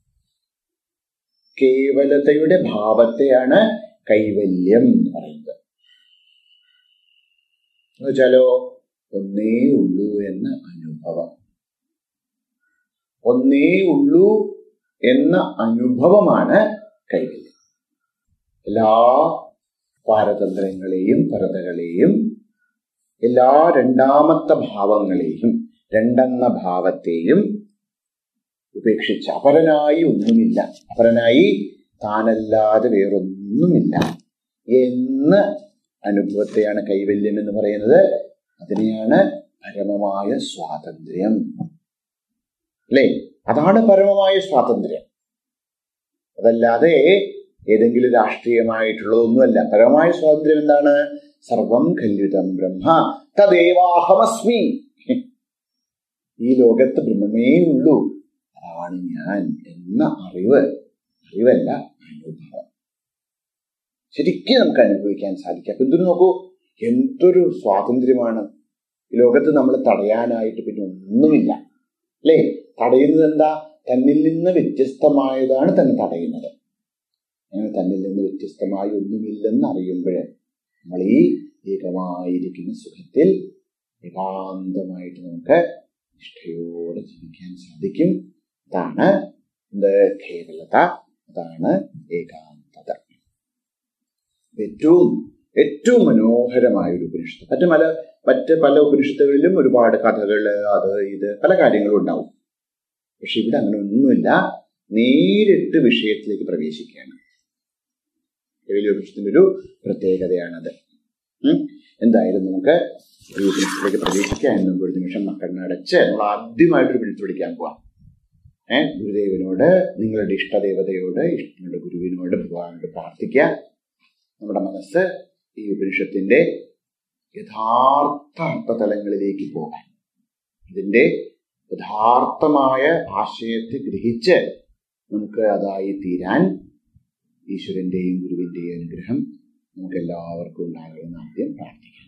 കേവലതയുടെ ഭാവത്തെയാണ് കൈവല്യം എന്ന് പറയുന്നത് എന്നുവെച്ചാലോ ഒന്നേ ഉള്ളൂ എന്ന അനുഭവം ഒന്നേ ഉള്ളൂ എന്ന അനുഭവമാണ് കൈവല്യം എല്ലാ പാരതന്ത്രങ്ങളെയും പരതകളെയും എല്ലാ രണ്ടാമത്തെ ഭാവങ്ങളെയും രണ്ടെന്ന ഭാവത്തെയും ഉപേക്ഷിച്ച് അപരനായി ഒന്നുമില്ല അപരനായി താനല്ലാതെ വേറൊന്നുമില്ല എന്ന് അനുഭവത്തെയാണ് കൈവല്യം എന്ന് പറയുന്നത് അതിനെയാണ് പരമമായ സ്വാതന്ത്ര്യം അല്ലേ അതാണ് പരമമായ സ്വാതന്ത്ര്യം അതല്ലാതെ ഏതെങ്കിലും രാഷ്ട്രീയമായിട്ടുള്ളതൊന്നുമല്ല പരമമായ സ്വാതന്ത്ര്യം എന്താണ് സർവം കല്യുതം ബ്രഹ്മ തദേവാഹമസ്മി ഈ ലോകത്ത് ബ്രഹ്മമേ ഉള്ളൂ അതാണ് ഞാൻ എന്ന അറിവ് അറിവല്ല അനുഭവം ശരിക്കും നമുക്ക് അനുഭവിക്കാൻ സാധിക്കാം എന്തൊരു നോക്കൂ എന്തൊരു സ്വാതന്ത്ര്യമാണ് ഈ ലോകത്ത് നമ്മൾ തടയാനായിട്ട് പിന്നെ ഒന്നുമില്ല അല്ലേ തടയുന്നത് എന്താ തന്നിൽ നിന്ന് വ്യത്യസ്തമായതാണ് തന്നെ തടയുന്നത് അങ്ങനെ തന്നിൽ നിന്ന് വ്യത്യസ്തമായി ഒന്നുമില്ലെന്ന് അറിയുമ്പോൾ നമ്മൾ ഈ ഏകമായിരിക്കുന്ന സുഖത്തിൽ ഏകാന്തമായിട്ട് നമുക്ക് നിഷ്ഠയോടെ ജീവിക്കാൻ സാധിക്കും അതാണ് എന്ത് കേവലത അതാണ് ഏകാന്തത ഏറ്റവും ഏറ്റവും മനോഹരമായ ഒരു ഉപനിഷത്ത് മറ്റു പല മറ്റ് പല ഉപനിഷത്തുകളിലും ഒരുപാട് കഥകള് അത് ഇത് പല കാര്യങ്ങളും ഉണ്ടാവും പക്ഷെ ഇവിടെ അങ്ങനെ ഒന്നുമില്ല നേരിട്ട് വിഷയത്തിലേക്ക് പ്രവേശിക്കുകയാണ് വലിയ ഉപനിഷത്തിന്റെ ഒരു പ്രത്യേകതയാണത് ഉം. എന്തായാലും നമുക്ക് ഈ ഉപനിഷത്തിലേക്ക് പ്രവേശിക്കാൻ മുമ്പ് ഒരു നിമിഷം മക്കണ്ണടച്ച് നമ്മൾ ആദ്യമായിട്ടൊരു ഉപനിഷത്ത് പഠിക്കാൻ പോവാം ഏഹ് ഗുരുദേവനോട് നിങ്ങളുടെ ഇഷ്ടദേവതയോട് ഇഷ്ട- നിങ്ങളുടെ ഗുരുവിനോട് ഭഗവാനോട് പ്രാർത്ഥിക്കുക നമ്മുടെ മനസ്സ് ഈ ഉപനിഷത്തിന്റെ യഥാർത്ഥ അർത്ഥതലങ്ങളിലേക്ക് പോകാൻ ഇതിന്റെ യഥാർത്ഥമായ ആശയത്തെ ഗ്രഹിച്ച് നമുക്ക് അതായി തീരാൻ ഈശ്വരന്റെയും ഗുരുവിന്റെയും അനുഗ്രഹം നമുക്ക് എല്ലാവർക്കും ഉണ്ടാകണമെന്ന് ആദ്യം പ്രാർത്ഥിക്കണം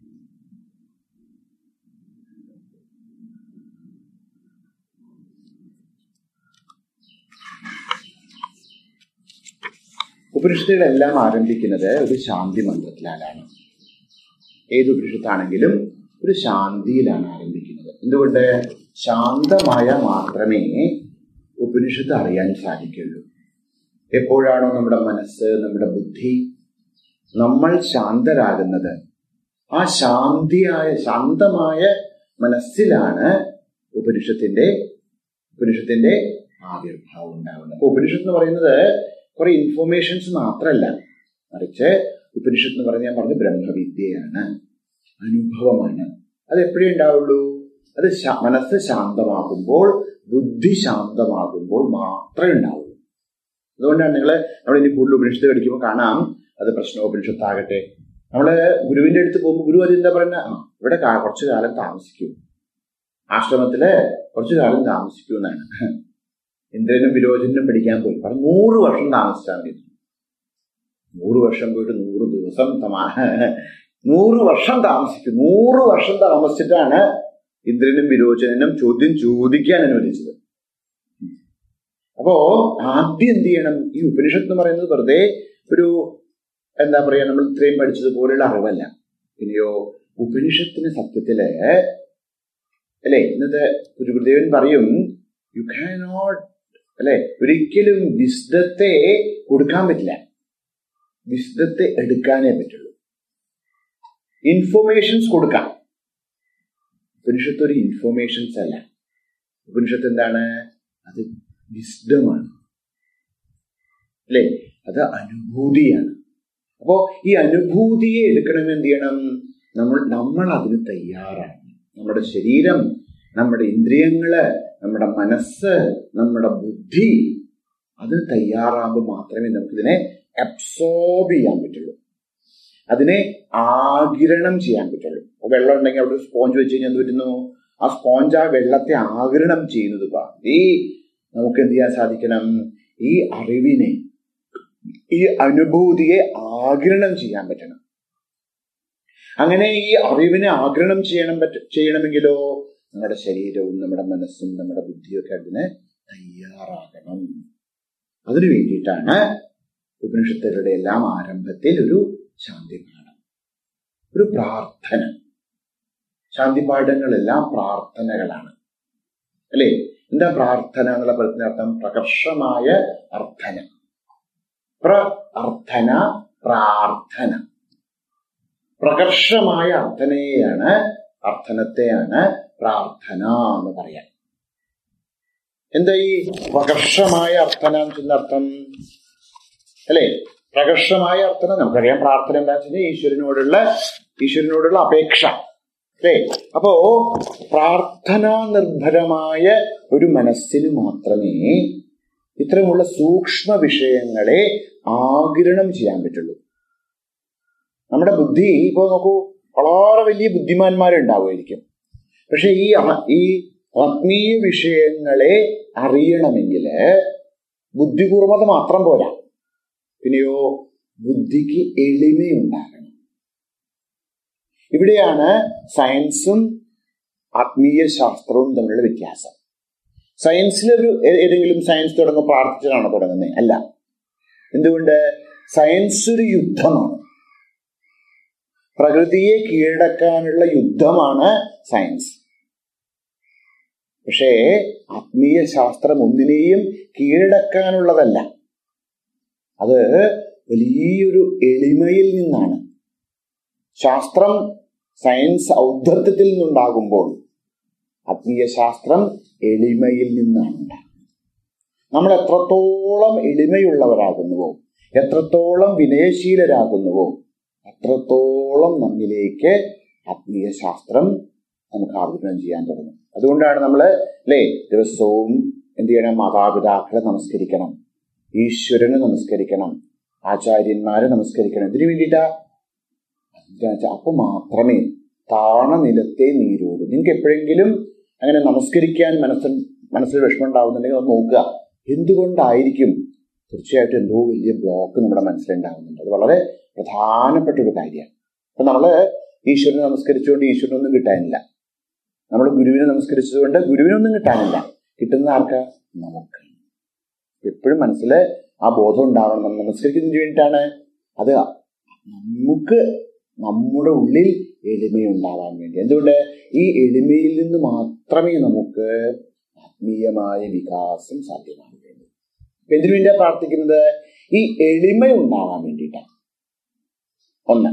ഉപനിഷത്തുകളെല്ലാം ആരംഭിക്കുന്നത് ഒരു ശാന്തി മന്ത്രത്തിലാണ് ഏത് ഉപനിഷത്താണെങ്കിലും ഒരു ശാന്തിയിലാണ് ആരംഭിക്കുന്നത് എന്തുകൊണ്ട് ശാന്തമായ മാത്രമേ ഉപനിഷത്ത് അറിയാൻ സാധിക്കുള്ളൂ എപ്പോഴാണോ നമ്മുടെ മനസ്സ് നമ്മുടെ ബുദ്ധി നമ്മൾ ശാന്തരാകുന്നത് ആ ശാന്തിയായ ശാന്തമായ മനസ്സിലാണ് ഉപനിഷത്തിന്റെ ഉപനിഷത്തിന്റെ ആവിർഭാവം ഉണ്ടാകുന്നത് അപ്പൊ ഉപനിഷത്ത് എന്ന് പറയുന്നത് കുറെ ഇൻഫോർമേഷൻസ് മാത്രമല്ല മറിച്ച് ഉപനിഷത്ത് എന്ന് പറഞ്ഞാൽ ഞാൻ പറഞ്ഞു ബ്രഹ്മവിദ്യയാണ് അനുഭവമാണ് അത് എപ്പോഴേ ഉണ്ടാവുള്ളൂ അത് ശാ- മനസ്സ് ശാന്തമാകുമ്പോൾ ബുദ്ധി ശാന്തമാകുമ്പോൾ മാത്രമേ ഉണ്ടാവുള്ളൂ അതുകൊണ്ടാണ് നിങ്ങൾ നമ്മൾ ഇനി കൂടുതൽ ഉപനിഷത്ത് പഠിക്കുമ്പോൾ കാണാം അത് പ്രശ്നോപനിഷത്താകട്ടെ നമ്മള് ഗുരുവിന്റെ അടുത്ത് പോകുമ്പോൾ ഗുരു അത് എന്താ പറയുന്നത് ആ ഇവിടെ കാ- കുറച്ചു കാലം താമസിക്കൂ ആശ്രമത്തില് കുറച്ചു കാലം താമസിക്കൂ എന്നാണ് ഇന്ദ്രനും വിരോചനും പഠിക്കാൻ പോയി പറഞ്ഞു നൂറ് വർഷം താമസിച്ചാൽ മതി നൂറ് വർഷം പോയിട്ട് നൂറ് ദിവസം തമാ നൂറ് വർഷം താമസിക്കും നൂറ് വർഷം താമസിച്ചിട്ടാണ് ഇന്ദ്രനും വിരോചനും ചോദ്യം ചോദിക്കാൻ അനുവദിച്ചത് അപ്പോ ആദ്യം എന്ത് ചെയ്യണം ഈ ഉപനിഷത്ത് എന്ന് പറയുന്നത് വെറുതെ ഒരു എന്താ പറയാ നമ്മൾ ഇത്രയും പഠിച്ചതുപോലെയുള്ള അറിവല്ല പിന്നെയോ ഉപനിഷത്തിന് സത്യത്തില് അല്ലെ ഇന്നത്തെ ഒരു ഗുരുദേവൻ പറയും യു കാനോട്ട് അല്ലെ ഒരിക്കലും വിശുദ്ധത്തെ കൊടുക്കാൻ പറ്റില്ല വിശുദ്ധത്തെ എടുക്കാനേ പറ്റുള്ളൂ ഇൻഫോർമേഷൻസ് കൊടുക്കാം ഉപനിഷത്ത് ഒരു ഇൻഫോർമേഷൻസ് അല്ല ഉപനിഷത്ത് എന്താണ് അത് വിസ്ഡമാണ് അല്ലേ അത് അനുഭൂതിയാണ് അപ്പോ ഈ അനുഭൂതിയെ എടുക്കണമെന്ന് എന്ത് ചെയ്യണം നമ്മൾ നമ്മൾ അതിന് തയ്യാറാണ് നമ്മുടെ ശരീരം നമ്മുടെ ഇന്ദ്രിയങ്ങള് നമ്മുടെ മനസ്സ് നമ്മുടെ ബുദ്ധി അത് തയ്യാറാകുമ്പോൾ മാത്രമേ നമുക്കിതിനെ അബ്സോർബ് ചെയ്യാൻ പറ്റുള്ളൂ അതിനെ ആകിരണം ചെയ്യാൻ പറ്റുള്ളൂ അപ്പൊ വെള്ളം ഉണ്ടെങ്കിൽ അവിടെ സ്പോഞ്ച് വെച്ച് കഴിഞ്ഞാൽ എന്ത് പറ്റുന്നു ആ സ്പോഞ്ച് ആ വെള്ളത്തെ ആകിരണം ചെയ്യുന്നത് ഈ നമുക്ക് എന്ത് ചെയ്യാൻ സാധിക്കണം ഈ അറിവിനെ ഈ അനുഭൂതിയെ ആകിരണം ചെയ്യാൻ പറ്റണം അങ്ങനെ ഈ അറിവിനെ ആകിരണം ചെയ്യണം പറ്റ ചെയ്യണമെങ്കിലോ നമ്മുടെ ശരീരവും നമ്മുടെ മനസ്സും നമ്മുടെ ബുദ്ധിയൊക്കെ അതിന് തയ്യാറാകണം അതിനു വേണ്ടിയിട്ടാണ് ഉപനിഷത്തുകളുടെ എല്ലാം ആരംഭത്തിൽ ഒരു ശാന്തിപാഠം ഒരു പ്രാർത്ഥന ശാന്തിപാഠങ്ങളെല്ലാം പ്രാർത്ഥനകളാണ് അല്ലേ എന്താ പ്രാർത്ഥന എന്നുള്ള പദത്തിന്റെ അർത്ഥം പ്രകർഷമായ അർത്ഥന പ്ര അർത്ഥന പ്രാർത്ഥന പ്രകർഷമായ അർത്ഥനയെയാണ് അർത്ഥനത്തെയാണ് പ്രാർത്ഥന എന്ന് പറയാൻ എന്താ ഈ പ്രകർഷമായ അർത്ഥന എന്ന അർത്ഥം അല്ലേ പ്രകർഷമായ അർത്ഥന നമുക്കറിയാം പ്രാർത്ഥന എന്താ വെച്ചാൽ ഈശ്വരനോടുള്ള ഈശ്വരനോടുള്ള അപേക്ഷ അല്ലേ അപ്പോ പ്രാർത്ഥനാ നിർഭരമായ ഒരു മനസ്സിന് മാത്രമേ ഇത്തരമുള്ള സൂക്ഷ്മ വിഷയങ്ങളെ ആകിരണം ചെയ്യാൻ പറ്റുള്ളൂ നമ്മുടെ ബുദ്ധി ഇപ്പോ നോക്കൂ വളരെ വലിയ ബുദ്ധിമാന്മാരുണ്ടാവുമായിരിക്കും പക്ഷെ ഈ ആ- ഈ ആത്മീയ വിഷയങ്ങളെ അറിയണമെങ്കിൽ ബുദ്ധിപൂർവത മാത്രം പോരാ പിന്നെയോ ബുദ്ധിക്ക് എളിമയുണ്ടാകണം ഇവിടെയാണ് സയൻസും ആത്മീയ ശാസ്ത്രവും തമ്മിലുള്ള വ്യത്യാസം സയൻസിലൊരു ഏ- ഏതെങ്കിലും സയൻസ് തുടങ്ങും പ്രാർത്ഥിച്ചാണോ തുടങ്ങുന്നത് അല്ല എന്തുകൊണ്ട് സയൻസ് ഒരു യുദ്ധമാണ് പ്രകൃതിയെ കീഴടക്കാനുള്ള യുദ്ധമാണ് സയൻസ് പക്ഷേ ആത്മീയ ശാസ്ത്രം ഒന്നിനെയും കീഴടക്കാനുള്ളതല്ല അത് വലിയൊരു എളിമയിൽ നിന്നാണ് ശാസ്ത്രം സയൻസ് ഔദ്ധത്യത്തിൽ നിന്നുണ്ടാകുമ്പോൾ ആത്മീയ ശാസ്ത്രം എളിമയിൽ നിന്നാണ് ഉണ്ടാകുന്നത് നമ്മൾ എത്രത്തോളം എളിമയുള്ളവരാകുന്നുവോ എത്രത്തോളം വിനയശീലരാകുന്നുവോ അത്രത്തോളം നമ്മിലേക്ക് ആത്മീയ ശാസ്ത്രം നമുക്ക് ആർജിതം ചെയ്യാൻ തുടങ്ങും അതുകൊണ്ടാണ് നമ്മൾ അല്ലേ ദിവസവും എന്ത് ചെയ്യണം മാതാപിതാക്കളെ നമസ്കരിക്കണം ഈശ്വരനെ നമസ്കരിക്കണം ആചാര്യന്മാരെ നമസ്കരിക്കണം ഇതിനു വേണ്ടിയിട്ടാ എന്താ വെച്ചാൽ അപ്പൊ മാത്രമേ താണ നിലത്തെ നീരോടൂ നിങ്ങൾക്ക് എപ്പോഴെങ്കിലും അങ്ങനെ നമസ്കരിക്കാൻ മനസ്സിൽ മനസ്സിൽ വിഷമം ഉണ്ടാവുന്നുണ്ടെങ്കിൽ അത് നോക്കുക എന്തുകൊണ്ടായിരിക്കും തീർച്ചയായിട്ടും എന്തോ വലിയ ബ്ലോക്ക് നമ്മുടെ മനസ്സിലുണ്ടാകുന്നുണ്ട് അത് വളരെ പ്രധാനപ്പെട്ട ഒരു കാര്യമാണ് അപ്പൊ നമ്മള് ഈശ്വരനെ നമസ്കരിച്ചുകൊണ്ട് ഈശ്വരനൊന്നും കിട്ടാനില്ല നമ്മൾ ഗുരുവിനെ നമസ്കരിച്ചതുകൊണ്ട് ഗുരുവിനൊന്നും കിട്ടാനില്ല കിട്ടുന്ന ആർക്കാ നമുക്ക് എപ്പോഴും മനസ്സിൽ ആ ബോധം ഉണ്ടാവണം നമ്മൾ നമസ്കരിക്കുന്നതിന് വേണ്ടിയിട്ടാണ് അത് നമുക്ക് നമ്മുടെ ഉള്ളിൽ എളിമയുണ്ടാവാൻ വേണ്ടി എന്തുകൊണ്ട് ഈ എളിമയിൽ നിന്ന് മാത്രമേ നമുക്ക് ആത്മീയമായ വികാസം സാധ്യമാകുകയുള്ളൂ അപ്പൊ എന്തിനു വേണ്ടിയാ പ്രാർത്ഥിക്കുന്നത് ഈ എളിമ ഉണ്ടാവാൻ വേണ്ടിയിട്ടാണ് ഒന്ന്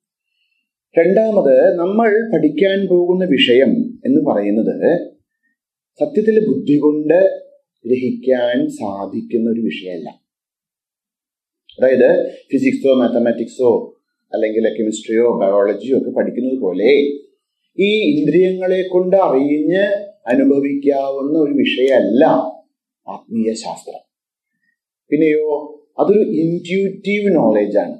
രണ്ടാമത് നമ്മൾ പഠിക്കാൻ പോകുന്ന വിഷയം എന്ന് പറയുന്നത് സത്യത്തിൽ ബുദ്ധി കൊണ്ട് ഗ്രഹിക്കാൻ സാധിക്കുന്ന ഒരു വിഷയമല്ല അതായത് ഫിസിക്സോ മാത്തമാറ്റിക്സോ അല്ലെങ്കിൽ കെമിസ്ട്രിയോ ബയോളജിയോ ഒക്കെ പഠിക്കുന്നത് പോലെ ഈ ഇന്ദ്രിയങ്ങളെ കൊണ്ട് അറിഞ്ഞ് അനുഭവിക്കാവുന്ന ഒരു വിഷയമല്ല ആത്മീയ ശാസ്ത്രം പിന്നെയോ അതൊരു ഇൻറ്റ്യൂറ്റീവ് നോളേജ് ആണ്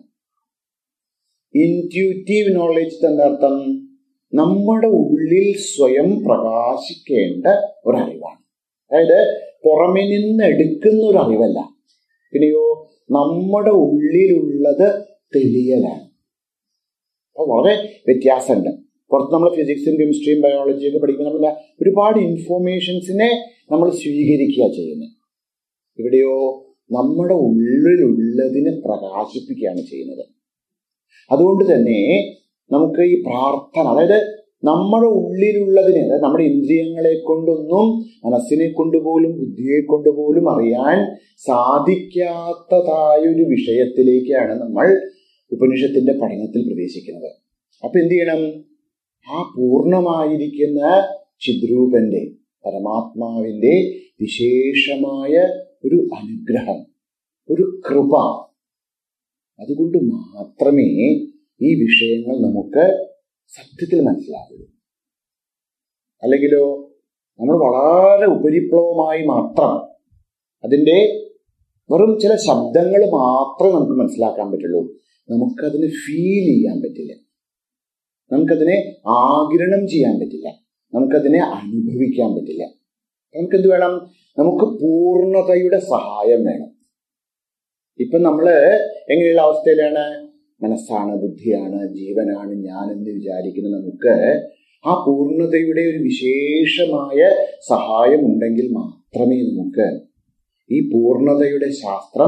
ഇൻറ്റ്യൂറ്റീവ് നോളേജ് എന്താ അർത്ഥം നമ്മുടെ ഉള്ളിൽ സ്വയം പ്രകാശിക്കേണ്ട ഒരറിവാണ് അതായത് പുറമെ നിന്ന് എടുക്കുന്ന ഒരു അറിവല്ല പിന്നെയോ നമ്മുടെ ഉള്ളിലുള്ളത് തെളിയലാണ് അപ്പൊ വളരെ വ്യത്യാസമുണ്ട് പുറത്ത് നമ്മൾ ഫിസിക്സും കെമിസ്ട്രിയും ബയോളജിയും ഒക്കെ പഠിക്കുമ്പോൾ നമ്മൾ ഒരുപാട് ഇൻഫോർമേഷൻസിനെ നമ്മൾ സ്വീകരിക്കുക ചെയ്യുന്നത് ഇവിടെയോ നമ്മുടെ ഉള്ളിലുള്ളതിനെ പ്രകാശിപ്പിക്കുകയാണ് ചെയ്യുന്നത് അതുകൊണ്ട് തന്നെ നമുക്ക് ഈ പ്രാർത്ഥന അതായത് നമ്മുടെ ഉള്ളിലുള്ളതിനെ അതായത് നമ്മുടെ ഇന്ദ്രിയങ്ങളെ കൊണ്ടൊന്നും മനസ്സിനെ കൊണ്ടുപോലും ബുദ്ധിയെ കൊണ്ടുപോലും അറിയാൻ സാധിക്കാത്തതായ ഒരു വിഷയത്തിലേക്കാണ് നമ്മൾ ഉപനിഷത്തിന്റെ പഠനത്തിൽ പ്രവേശിക്കുന്നത് അപ്പൊ എന്ത് ചെയ്യണം ആ പൂർണ്ണമായിരിക്കുന്ന ചിദ്രൂപന്റെ പരമാത്മാവിന്റെ വിശേഷമായ ഒരു അനുഗ്രഹം ഒരു കൃപ അതുകൊണ്ട് മാത്രമേ ഈ വിഷയങ്ങൾ നമുക്ക് സത്യത്തിൽ മനസ്സിലാകുള്ളൂ അല്ലെങ്കിലോ നമ്മൾ വളരെ ഉപരിപ്ലവമായി മാത്രം അതിൻ്റെ വെറും ചില ശബ്ദങ്ങൾ മാത്രമേ നമുക്ക് മനസ്സിലാക്കാൻ പറ്റുള്ളൂ നമുക്കതിനെ ഫീൽ ചെയ്യാൻ പറ്റില്ല നമുക്കതിനെ ആകിരണം ചെയ്യാൻ പറ്റില്ല നമുക്കതിനെ അനുഭവിക്കാൻ പറ്റില്ല നമുക്കെന്ത് വേണം നമുക്ക് പൂർണ്ണതയുടെ സഹായം വേണം ഇപ്പൊ നമ്മള് എങ്ങനെയുള്ള അവസ്ഥയിലാണ് മനസ്സാണ് ബുദ്ധിയാണ് ജീവനാണ് ഞാൻ എന്ന് വിചാരിക്കുന്ന നമുക്ക് ആ പൂർണ്ണതയുടെ ഒരു വിശേഷമായ സഹായം ഉണ്ടെങ്കിൽ മാത്രമേ നമുക്ക് ഈ പൂർണ്ണതയുടെ ശാസ്ത്രം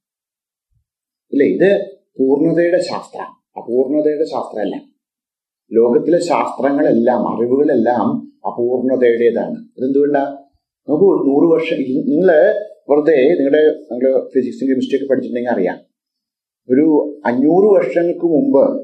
ഇല്ലേ ഇത് പൂർണ്ണതയുടെ ശാസ്ത്രം അപൂർണതയുടെ ശാസ്ത്രമല്ല ലോകത്തിലെ ശാസ്ത്രങ്ങളെല്ലാം അറിവുകളെല്ലാം അപൂർണതയുടേതാണ് അതെന്തുകൊണ്ടാ നോക്കൂ നൂറ് വർഷം നിങ്ങള് വെറുതെ നിങ്ങളുടെ നിങ്ങൾ ഫിസിക്സും കെമിസ്ട്രി ഒക്കെ പഠിച്ചിട്ടുണ്ടെങ്കിൽ അറിയാം ഒരു അഞ്ഞൂറ് വർഷങ്ങൾക്ക് മുമ്പ്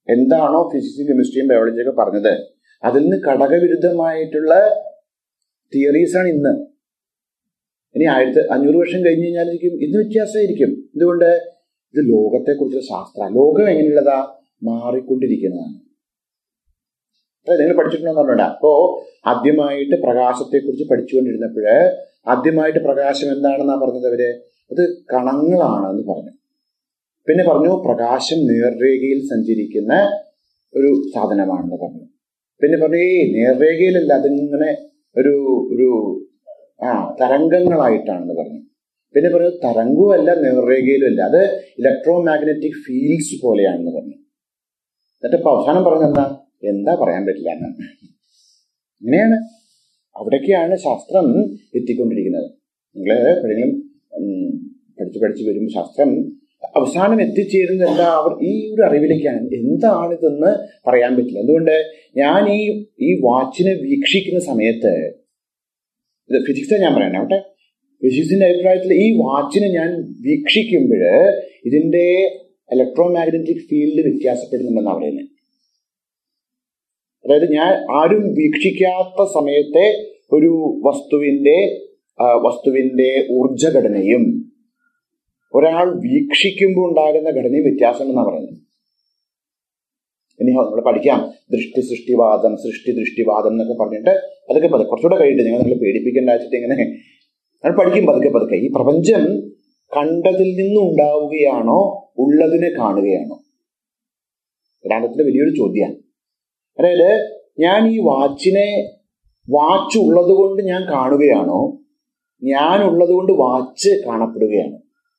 എന്താണോ ഫിസിക്സും കെമിസ്ട്രിയും ബയോളജിയൊക്കെ പറഞ്ഞത് അതിൽ നിന്ന് ഘടകവിരുദ്ധമായിട്ടുള്ള തിയറീസാണ് ഇന്ന് ഇനി ആയിരത്തി അഞ്ഞൂറ് വർഷം കഴിഞ്ഞ് കഴിഞ്ഞാലിരിക്കും ഇന്ന് വ്യത്യാസമായിരിക്കും എന്തുകൊണ്ട് ഇത് ലോകത്തെക്കുറിച്ചുള്ള ശാസ്ത്ര ലോകം എങ്ങനെയുള്ളതാ മാറിക്കൊണ്ടിരിക്കുന്നതാണ് അതെ നിങ്ങൾ പഠിച്ചിട്ടുണ്ടോ പറഞ്ഞാ അപ്പോ ആദ്യമായിട്ട് പ്രകാശത്തെക്കുറിച്ച് പഠിച്ചുകൊണ്ടിരുന്നപ്പോഴ് ആദ്യമായിട്ട് പ്രകാശം എന്താണെന്നാ പറഞ്ഞത് അവര് അത് കണങ്ങളാണ് എന്ന് പറഞ്ഞു പിന്നെ പറഞ്ഞു പ്രകാശം നേർരേഖയിൽ സഞ്ചരിക്കുന്ന ഒരു സാധനമാണെന്ന് പറഞ്ഞു പിന്നെ പറഞ്ഞു ഏ നേർരേഖയിലല്ല അതിങ്ങനെ ഒരു ഒരു ആ തരംഗങ്ങളായിട്ടാണെന്ന് പറഞ്ഞു പിന്നെ പറഞ്ഞു തരംഗവുമല്ല നേർരേഖയിലും അല്ല അത് ഇലക്ട്രോ മാഗ്നറ്റിക് ഫീൽഡ്സ് പോലെയാണെന്ന് പറഞ്ഞു എന്നിട്ട് ഇപ്പൊ അവസാനം പറഞ്ഞ എന്താ എന്താ പറയാൻ പറ്റില്ല എന്ന് അങ്ങനെയാണ് അവിടേക്കാണ് ശാസ്ത്രം എത്തിക്കൊണ്ടിരിക്കുന്നത് നിങ്ങൾ എപ്പോഴെങ്കിലും ഉം, പഠിച്ച് പഠിച്ച് വരും ശാസ്ത്രം അവസാനം എത്തിച്ചേരുന്നത് എന്താ അവർ ഈ ഒരു അറിവിലേക്കാണ് എന്താണിതെന്ന് പറയാൻ പറ്റില്ല അതുകൊണ്ട് ഞാൻ ഈ ഈ വാച്ചിനെ വീക്ഷിക്കുന്ന സമയത്ത് ഇത് ഫിസിക്സാ ഞാൻ പറയണേ അവിടെ ഫിസിക്സിന്റെ അഭിപ്രായത്തിൽ ഈ വാച്ചിനെ ഞാൻ വീക്ഷിക്കുമ്പോൾ ഇതിന്റെ ഇലക്ട്രോ മാഗ്നറ്റിക് ഫീൽഡ് വ്യത്യാസപ്പെടുന്നുണ്ടെന്നാണ് പറയുന്നത് അതായത് ഞാൻ ആരും വീക്ഷിക്കാത്ത സമയത്തെ ഒരു വസ്തുവിന്റെ ആ, വസ്തുവിന്റെ ഊർജഘടനയും ഒരാൾ വീക്ഷിക്കുമ്പോൾ ഉണ്ടാകുന്ന ഘടനയും വ്യത്യാസമുണ്ടെന്നാണ് പറയുന്നത് ഇനി നമ്മൾ പഠിക്കാം ദൃഷ്ടി സൃഷ്ടിവാദം സൃഷ്ടി ദൃഷ്ടിവാദം എന്നൊക്കെ പറഞ്ഞിട്ട് അതൊക്കെ പതുക്കെ കുറച്ചുകൂടെ കഴിഞ്ഞിട്ട് ഞങ്ങൾ നിങ്ങൾ പേടിപ്പിക്കേണ്ട വെച്ചിട്ട് ഇങ്ങനെ നമ്മൾ പഠിക്കും പതുക്കെ പതുക്കെ ഈ പ്രപഞ്ചം കണ്ടതിൽ നിന്നും ഉണ്ടാവുകയാണോ ഉള്ളതിനെ കാണുകയാണോ രണ്ടാമത്തിന്റെ വലിയൊരു ചോദ്യമാണ് അതായത് ഞാൻ ഈ വാച്ചിനെ വാച്ച് ഉള്ളത് കൊണ്ട് ഞാൻ കാണുകയാണോ ഞാൻ ഉള്ളത് കൊണ്ട് വാച്ച് കാണപ്പെടുകയാണ്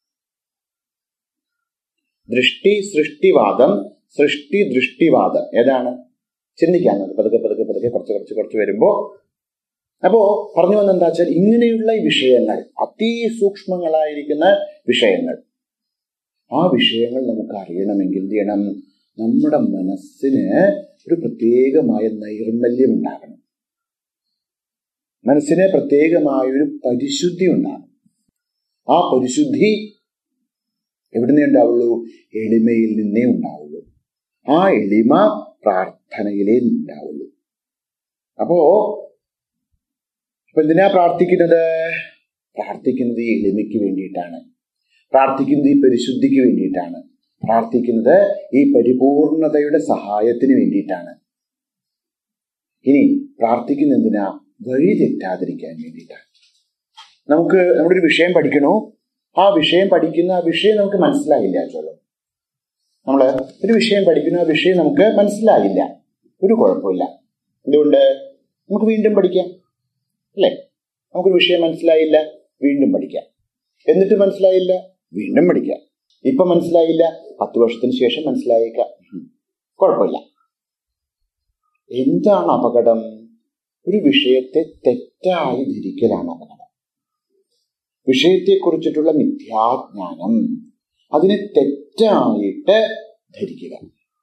ദൃഷ്ടി സൃഷ്ടിവാദം സൃഷ്ടി ദൃഷ്ടിവാദം ഏതാണ് ചിന്തിക്കാൻ നമുക്ക് പതുക്കെ പതുക്കെ പതുക്കെ കുറച്ച് കുറച്ച് കുറച്ച് വരുമ്പോ അപ്പോ പറഞ്ഞു വന്ന എന്താ വെച്ചാൽ ഇങ്ങനെയുള്ള ഈ വിഷയങ്ങൾ അതിസൂക്ഷ്മങ്ങളായിരിക്കുന്ന വിഷയങ്ങൾ ആ വിഷയങ്ങൾ നമുക്ക് അറിയണമെങ്കിൽ എന്ത് ചെയ്യണം നമ്മുടെ മനസ്സിന് ഒരു പ്രത്യേകമായ നൈർമല്യം ഉണ്ടാകണം മനസ്സിന് പ്രത്യേകമായ ഒരു പരിശുദ്ധി ഉണ്ടാകണം ആ പരിശുദ്ധി എവിടുന്നേ ഉണ്ടാവുള്ളൂ എളിമയിൽ നിന്നേ ഉണ്ടാവുള്ളൂ ആ എളിമ പ്രാർത്ഥനയിലേ ഉണ്ടാവുള്ളൂ അപ്പോ അപ്പൊ എന്തിനാ പ്രാർത്ഥിക്കുന്നത് പ്രാർത്ഥിക്കുന്നത് ഈ എളിമയ്ക്ക് വേണ്ടിയിട്ടാണ് പ്രാർത്ഥിക്കുന്നത് ഈ പരിശുദ്ധിക്ക് വേണ്ടിയിട്ടാണ് പ്രാർത്ഥിക്കുന്നത് ഈ പരിപൂർണതയുടെ സഹായത്തിന് വേണ്ടിയിട്ടാണ് ഇനി പ്രാർത്ഥിക്കുന്ന എന്തിനാ വഴി തെറ്റാതിരിക്കാൻ വേണ്ടിയിട്ടാണ് നമുക്ക് നമ്മുടെ ഒരു വിഷയം പഠിക്കണോ ആ വിഷയം പഠിക്കുന്ന ആ വിഷയം നമുക്ക് മനസ്സിലായില്ല ചോളൂ നമ്മള് ഒരു വിഷയം പഠിക്കുന്ന ആ വിഷയം നമുക്ക് മനസ്സിലായില്ല ഒരു കുഴപ്പമില്ല എന്തുകൊണ്ട് നമുക്ക് വീണ്ടും പഠിക്കാം അല്ലേ നമുക്കൊരു വിഷയം മനസ്സിലായില്ല വീണ്ടും പഠിക്കാം എന്നിട്ട് മനസ്സിലായില്ല വീണ്ടും പഠിക്കാം ഇപ്പൊ മനസ്സിലായില്ല പത്ത് വർഷത്തിന് ശേഷം മനസ്സിലായേക്കാം ഉം. കുഴപ്പമില്ല എന്താണ് അപകടം ഒരു വിഷയത്തെ തെറ്റായി ധരിക്കലാണ് അപകടം വിഷയത്തെക്കുറിച്ചിട്ടുള്ള മിഥ്യാജ്ഞാനം അതിനെ തെറ്റായിട്ട് ധരിക്കുക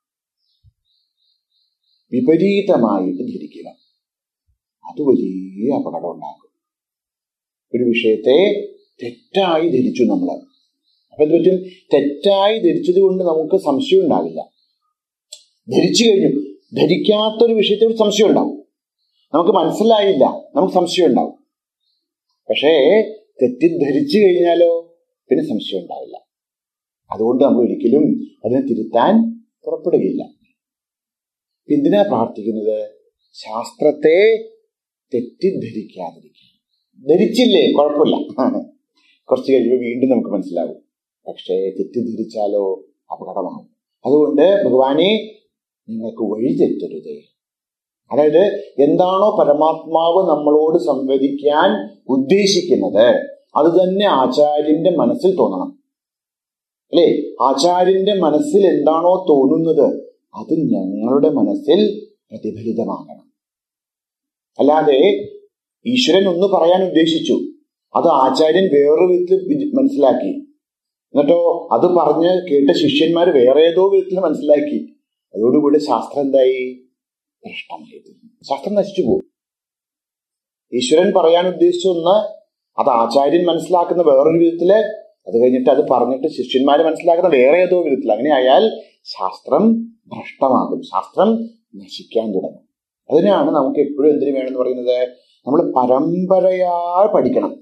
വിപരീതമായിട്ട് ധരിക്കുക അത് വലിയ അപകടം ഉണ്ടാക്കും ഒരു വിഷയത്തെ തെറ്റായി ധരിച്ചു നമ്മൾ അപ്പൊ എന്ത് പറ്റും തെറ്റായി ധരിച്ചത് കൊണ്ട് നമുക്ക് സംശയം ഉണ്ടാവില്ല ധരിച്ചു കഴിഞ്ഞു ധരിക്കാത്തൊരു വിഷയത്തെ ഒരു സംശയം ഉണ്ടാവും നമുക്ക് മനസ്സിലായില്ല നമുക്ക് സംശയം ഉണ്ടാവും പക്ഷേ തെറ്റിദ്ധരിച്ചു കഴിഞ്ഞാലോ പിന്നെ സംശയം ഉണ്ടാവില്ല അതുകൊണ്ട് നമ്മൾ ഒരിക്കലും അതിനെ തിരുത്താൻ പുറപ്പെടുകയില്ല എന്തിനാ പ്രാർത്ഥിക്കുന്നത് ശാസ്ത്രത്തെ തെറ്റിദ്ധരിക്കാതിരിക്കുക ധരിച്ചില്ലേ കുഴപ്പമില്ല കുറച്ച് കഴിയുമ്പോൾ വീണ്ടും നമുക്ക് മനസ്സിലാവും പക്ഷേ തെറ്റിദ്ധരിച്ചാലോ അപകടമാകും അതുകൊണ്ട് ഭഗവാനെ നിങ്ങൾക്ക് വഴി തെറ്റരുതേ അതായത് എന്താണോ പരമാത്മാവ് നമ്മളോട് സംവദിക്കാൻ ഉദ്ദേശിക്കുന്നത് അത് തന്നെ ആചാര്യന്റെ മനസ്സിൽ തോന്നണം അല്ലേ ആചാര്യന്റെ മനസ്സിൽ എന്താണോ തോന്നുന്നത് അത് ഞങ്ങളുടെ മനസ്സിൽ പ്രതിഫലിതമാകണം അല്ലാതെ ഈശ്വരൻ ഒന്ന് പറയാൻ ഉദ്ദേശിച്ചു അത് ആചാര്യൻ വേറൊരു വിധത്തിൽ വി- മനസ്സിലാക്കി എന്നിട്ടോ അത് പറഞ്ഞ് കേട്ട ശിഷ്യന്മാർ വേറെ ഏതോ വിധത്തിൽ മനസ്സിലാക്കി അതോടുകൂടി ശാസ്ത്രം എന്തായി ഭ്രഷ്ടമായി ശാസ്ത്രം നശിച്ചു പോകും ഈശ്വരൻ പറയാൻ ഉദ്ദേശിച്ച ഒന്ന് അത് ആചാര്യൻ മനസ്സിലാക്കുന്ന വേറൊരു വിധത്തില് അത് കഴിഞ്ഞിട്ട് അത് പറഞ്ഞിട്ട് ശിഷ്യന്മാര് മനസ്സിലാക്കുന്ന വേറെ ഏതോ വിധത്തിൽ അങ്ങനെ ആയാൽ ശാസ്ത്രം ഭ്രഷ്ടമാകും ശാസ്ത്രം നശിക്കാൻ തുടങ്ങും അതിനാണ് നമുക്ക് എപ്പോഴും എന്തിനു വേണമെന്ന് പറയുന്നത് നമ്മൾ പരമ്പരയാൽ പഠിക്കണം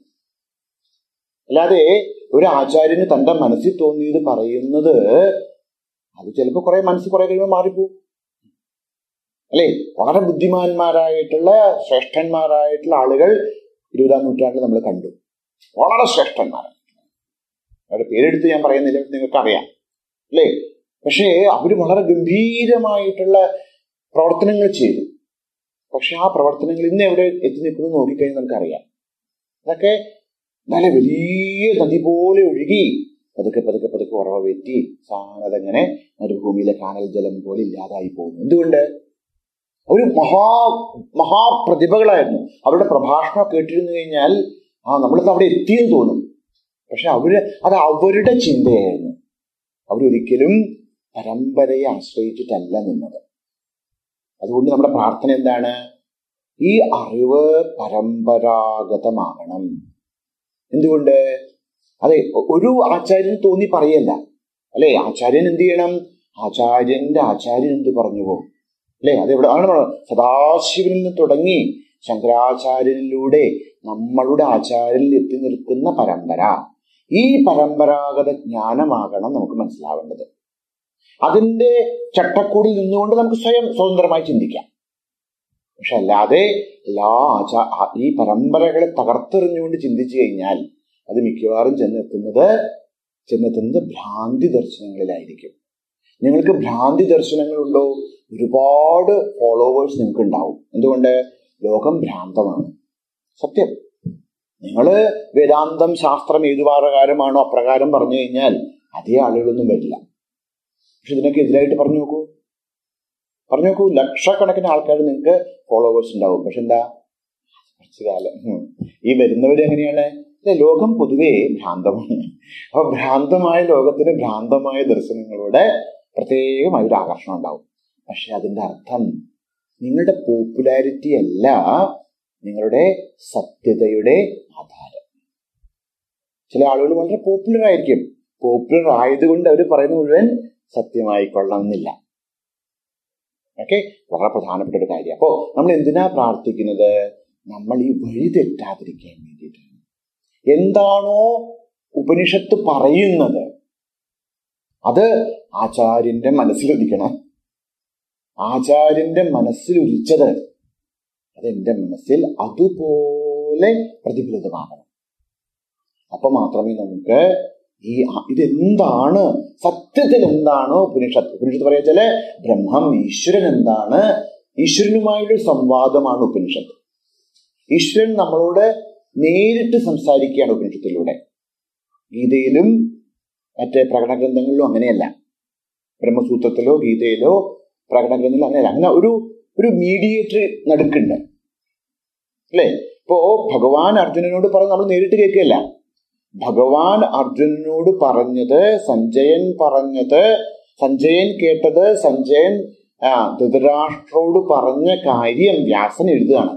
അല്ലാതെ ഒരു ആചാര്യന് തന്റെ മനസ്സിൽ തോന്നിയത് പറയുന്നത് അത് ചിലപ്പോൾ കുറെ മനസ്സ് കുറെ കഴിയുമ്പോൾ മാറിപ്പോവും അല്ലേ വളരെ ബുദ്ധിമാന്മാരായിട്ടുള്ള ശ്രേഷ്ഠന്മാരായിട്ടുള്ള ആളുകൾ ഇരുപതാം നൂറ്റാണ്ടിൽ നമ്മൾ കണ്ടു വളരെ ശ്രേഷ്ഠന്മാരാണ് അവരുടെ പേരെടുത്ത് ഞാൻ പറയുന്നില്ല നിങ്ങൾക്ക് അറിയാം അല്ലേ പക്ഷേ അവർ വളരെ ഗംഭീരമായിട്ടുള്ള പ്രവർത്തനങ്ങൾ ചെയ്തു പക്ഷെ ആ പ്രവർത്തനങ്ങൾ ഇന്ന് എവിടെ എത്തി നിൽക്കുന്നു നോക്കിക്കഴിഞ്ഞാൽ നമുക്കറിയാം അതൊക്കെ നല്ല വലിയ നദി പോലെ ഒഴുകി പതുക്കെ പതുക്കെ പതുക്കെ ഉറവ വെറ്റി സാധനം അതങ്ങനെ മരുഭൂമിയിലെ കാനൽ ജലം പോലെ ഇല്ലാതായി പോകുന്നു എന്തുകൊണ്ട് ഒരു മഹാ മഹാപ്രതിഭകളായിരുന്നു അവരുടെ പ്രഭാഷണം കേട്ടിരുന്നു കഴിഞ്ഞാൽ ആ നമ്മളിത് അവിടെ എത്തിയെന്ന് തോന്നും പക്ഷെ അവര് അത് അവരുടെ ചിന്തയായിരുന്നു അവരൊരിക്കലും പരമ്പരയെ ആശ്രയിച്ചിട്ടല്ല നിന്നത് അതുകൊണ്ട് നമ്മുടെ പ്രാർത്ഥന എന്താണ് ഈ അറിവ് പരമ്പരാഗതമാകണം എന്തുകൊണ്ട് അതെ ഒരു ആചാര്യൻ തോന്നി പറയല്ല അല്ലെ ആചാര്യൻ എന്ത് ചെയ്യണം ആചാര്യന്റെ ആചാര്യൻ എന്ത് പറഞ്ഞു പോകും അല്ലെ അതെവിടെ ആണ് സദാശിവനിൽ നിന്ന് തുടങ്ങി ശങ്കരാചാര്യനിലൂടെ നമ്മളുടെ ആചാര്യനിൽ എത്തി നിൽക്കുന്ന പരമ്പര ഈ പരമ്പരാഗത ജ്ഞാനമാകണം നമുക്ക് മനസ്സിലാവേണ്ടത് അതിന്റെ ചട്ടക്കൂടിൽ നിന്നുകൊണ്ട് നമുക്ക് സ്വയം സ്വതന്ത്രമായി ചിന്തിക്കാം പക്ഷെ അല്ലാതെ എല്ലാ ആചാ ഈ പരമ്പരകളെ തകർത്തെറിഞ്ഞുകൊണ്ട് ചിന്തിച്ചു കഴിഞ്ഞാൽ അത് മിക്കവാറും ചെന്നെത്തുന്നത് ചെന്നെത്തുന്നത് ഭ്രാന്തി ദർശനങ്ങളിലായിരിക്കും നിങ്ങൾക്ക് ഭ്രാന്തി ദർശനങ്ങളുണ്ടോ ഒരുപാട് ഫോളോവേഴ്സ് നിങ്ങൾക്ക് ഉണ്ടാവും എന്തുകൊണ്ട് ലോകം ഭ്രാന്തമാണ് സത്യം നിങ്ങൾ വേദാന്തം ശാസ്ത്രം ഏതു പ്രകാരമാണോ അപ്രകാരം പറഞ്ഞു കഴിഞ്ഞാൽ അതേ ആളുകളൊന്നും വരില്ല പക്ഷെ ഇതിനൊക്കെ എതിരായിട്ട് പറഞ്ഞു നോക്കൂ പറഞ്ഞു നോക്കൂ ലക്ഷക്കണക്കിന് ആൾക്കാർ നിങ്ങൾക്ക് ഫോളോവേഴ്സ് ഉണ്ടാവും പക്ഷെ എന്താ കുറച്ചു കാലം ഈ വരുന്നവർ എങ്ങനെയാണ് ലോകം പൊതുവേ ഭ്രാന്തമാണ് അപ്പൊ ഭ്രാന്തമായ ലോകത്തിന് ഭ്രാന്തമായ ദർശനങ്ങളോടെ പ്രത്യേകമായ ഒരു ആകർഷണം ഉണ്ടാവും പക്ഷെ അതിന്റെ അർത്ഥം നിങ്ങളുടെ പോപ്പുലാരിറ്റി അല്ല നിങ്ങളുടെ സത്യതയുടെ ആധാരം ചില ആളുകൾ വളരെ പോപ്പുലർ ആയിരിക്കും പോപ്പുലർ ആയതുകൊണ്ട് അവർ പറയുന്ന മുഴുവൻ സത്യമായി കൊള്ളണമെന്നില്ല ഓക്കെ വളരെ പ്രധാനപ്പെട്ട ഒരു കാര്യം അപ്പോ നമ്മൾ എന്തിനാ പ്രാർത്ഥിക്കുന്നത് നമ്മൾ ഈ വഴി തെറ്റാതിരിക്കാൻ വേണ്ടിയിട്ടാണ് എന്താണോ ഉപനിഷത്ത് പറയുന്നത് അത് ആചാര്യന്റെ മനസ്സിലൊരിക്കണം ആചാര്യന്റെ മനസ്സിലൊരിച്ചത് അതെന്റെ മനസ്സിൽ അതുപോലെ പ്രതിഫലിതമാകണം അപ്പൊ മാത്രമേ നമുക്ക് ഈ ഇതെന്താണ് സത്യത്തിൽ എന്താണ് ഉപനിഷത്ത് ഉപനിഷത്ത് പറയാച്ചാല് ബ്രഹ്മം ഈശ്വരൻ എന്താണ് ഈശ്വരനുമായുള്ള സംവാദമാണ് ഉപനിഷത്ത് ഈശ്വരൻ നമ്മളോട് നേരിട്ട് സംസാരിക്കുകയാണ് ഉപനിഷത്തിലൂടെ ഗീതയിലും മറ്റേ പ്രകടനഗ്രന്ഥങ്ങളിലും അങ്ങനെയല്ല ബ്രഹ്മസൂത്രത്തിലോ ഗീതയിലോ പ്രകടനഗ്രന്ഥത്തിലോ അങ്ങനെയല്ല അങ്ങനെ ഒരു ഒരു മീഡിയേറ്റർ നടുക്കുണ്ട് അല്ലേ ഇപ്പോ ഭഗവാൻ അർജുനനോട് പറഞ്ഞ് നമ്മൾ നേരിട്ട് കേൾക്കുകയല്ല ഭഗവാൻ അർജുനനോട് പറഞ്ഞത് സഞ്ജയൻ പറഞ്ഞത് സഞ്ജയൻ കേട്ടത് സഞ്ജയൻ ആ ധൃതരാഷ്ട്രോട് പറഞ്ഞ കാര്യം വ്യാസൻ എഴുതുകയാണ്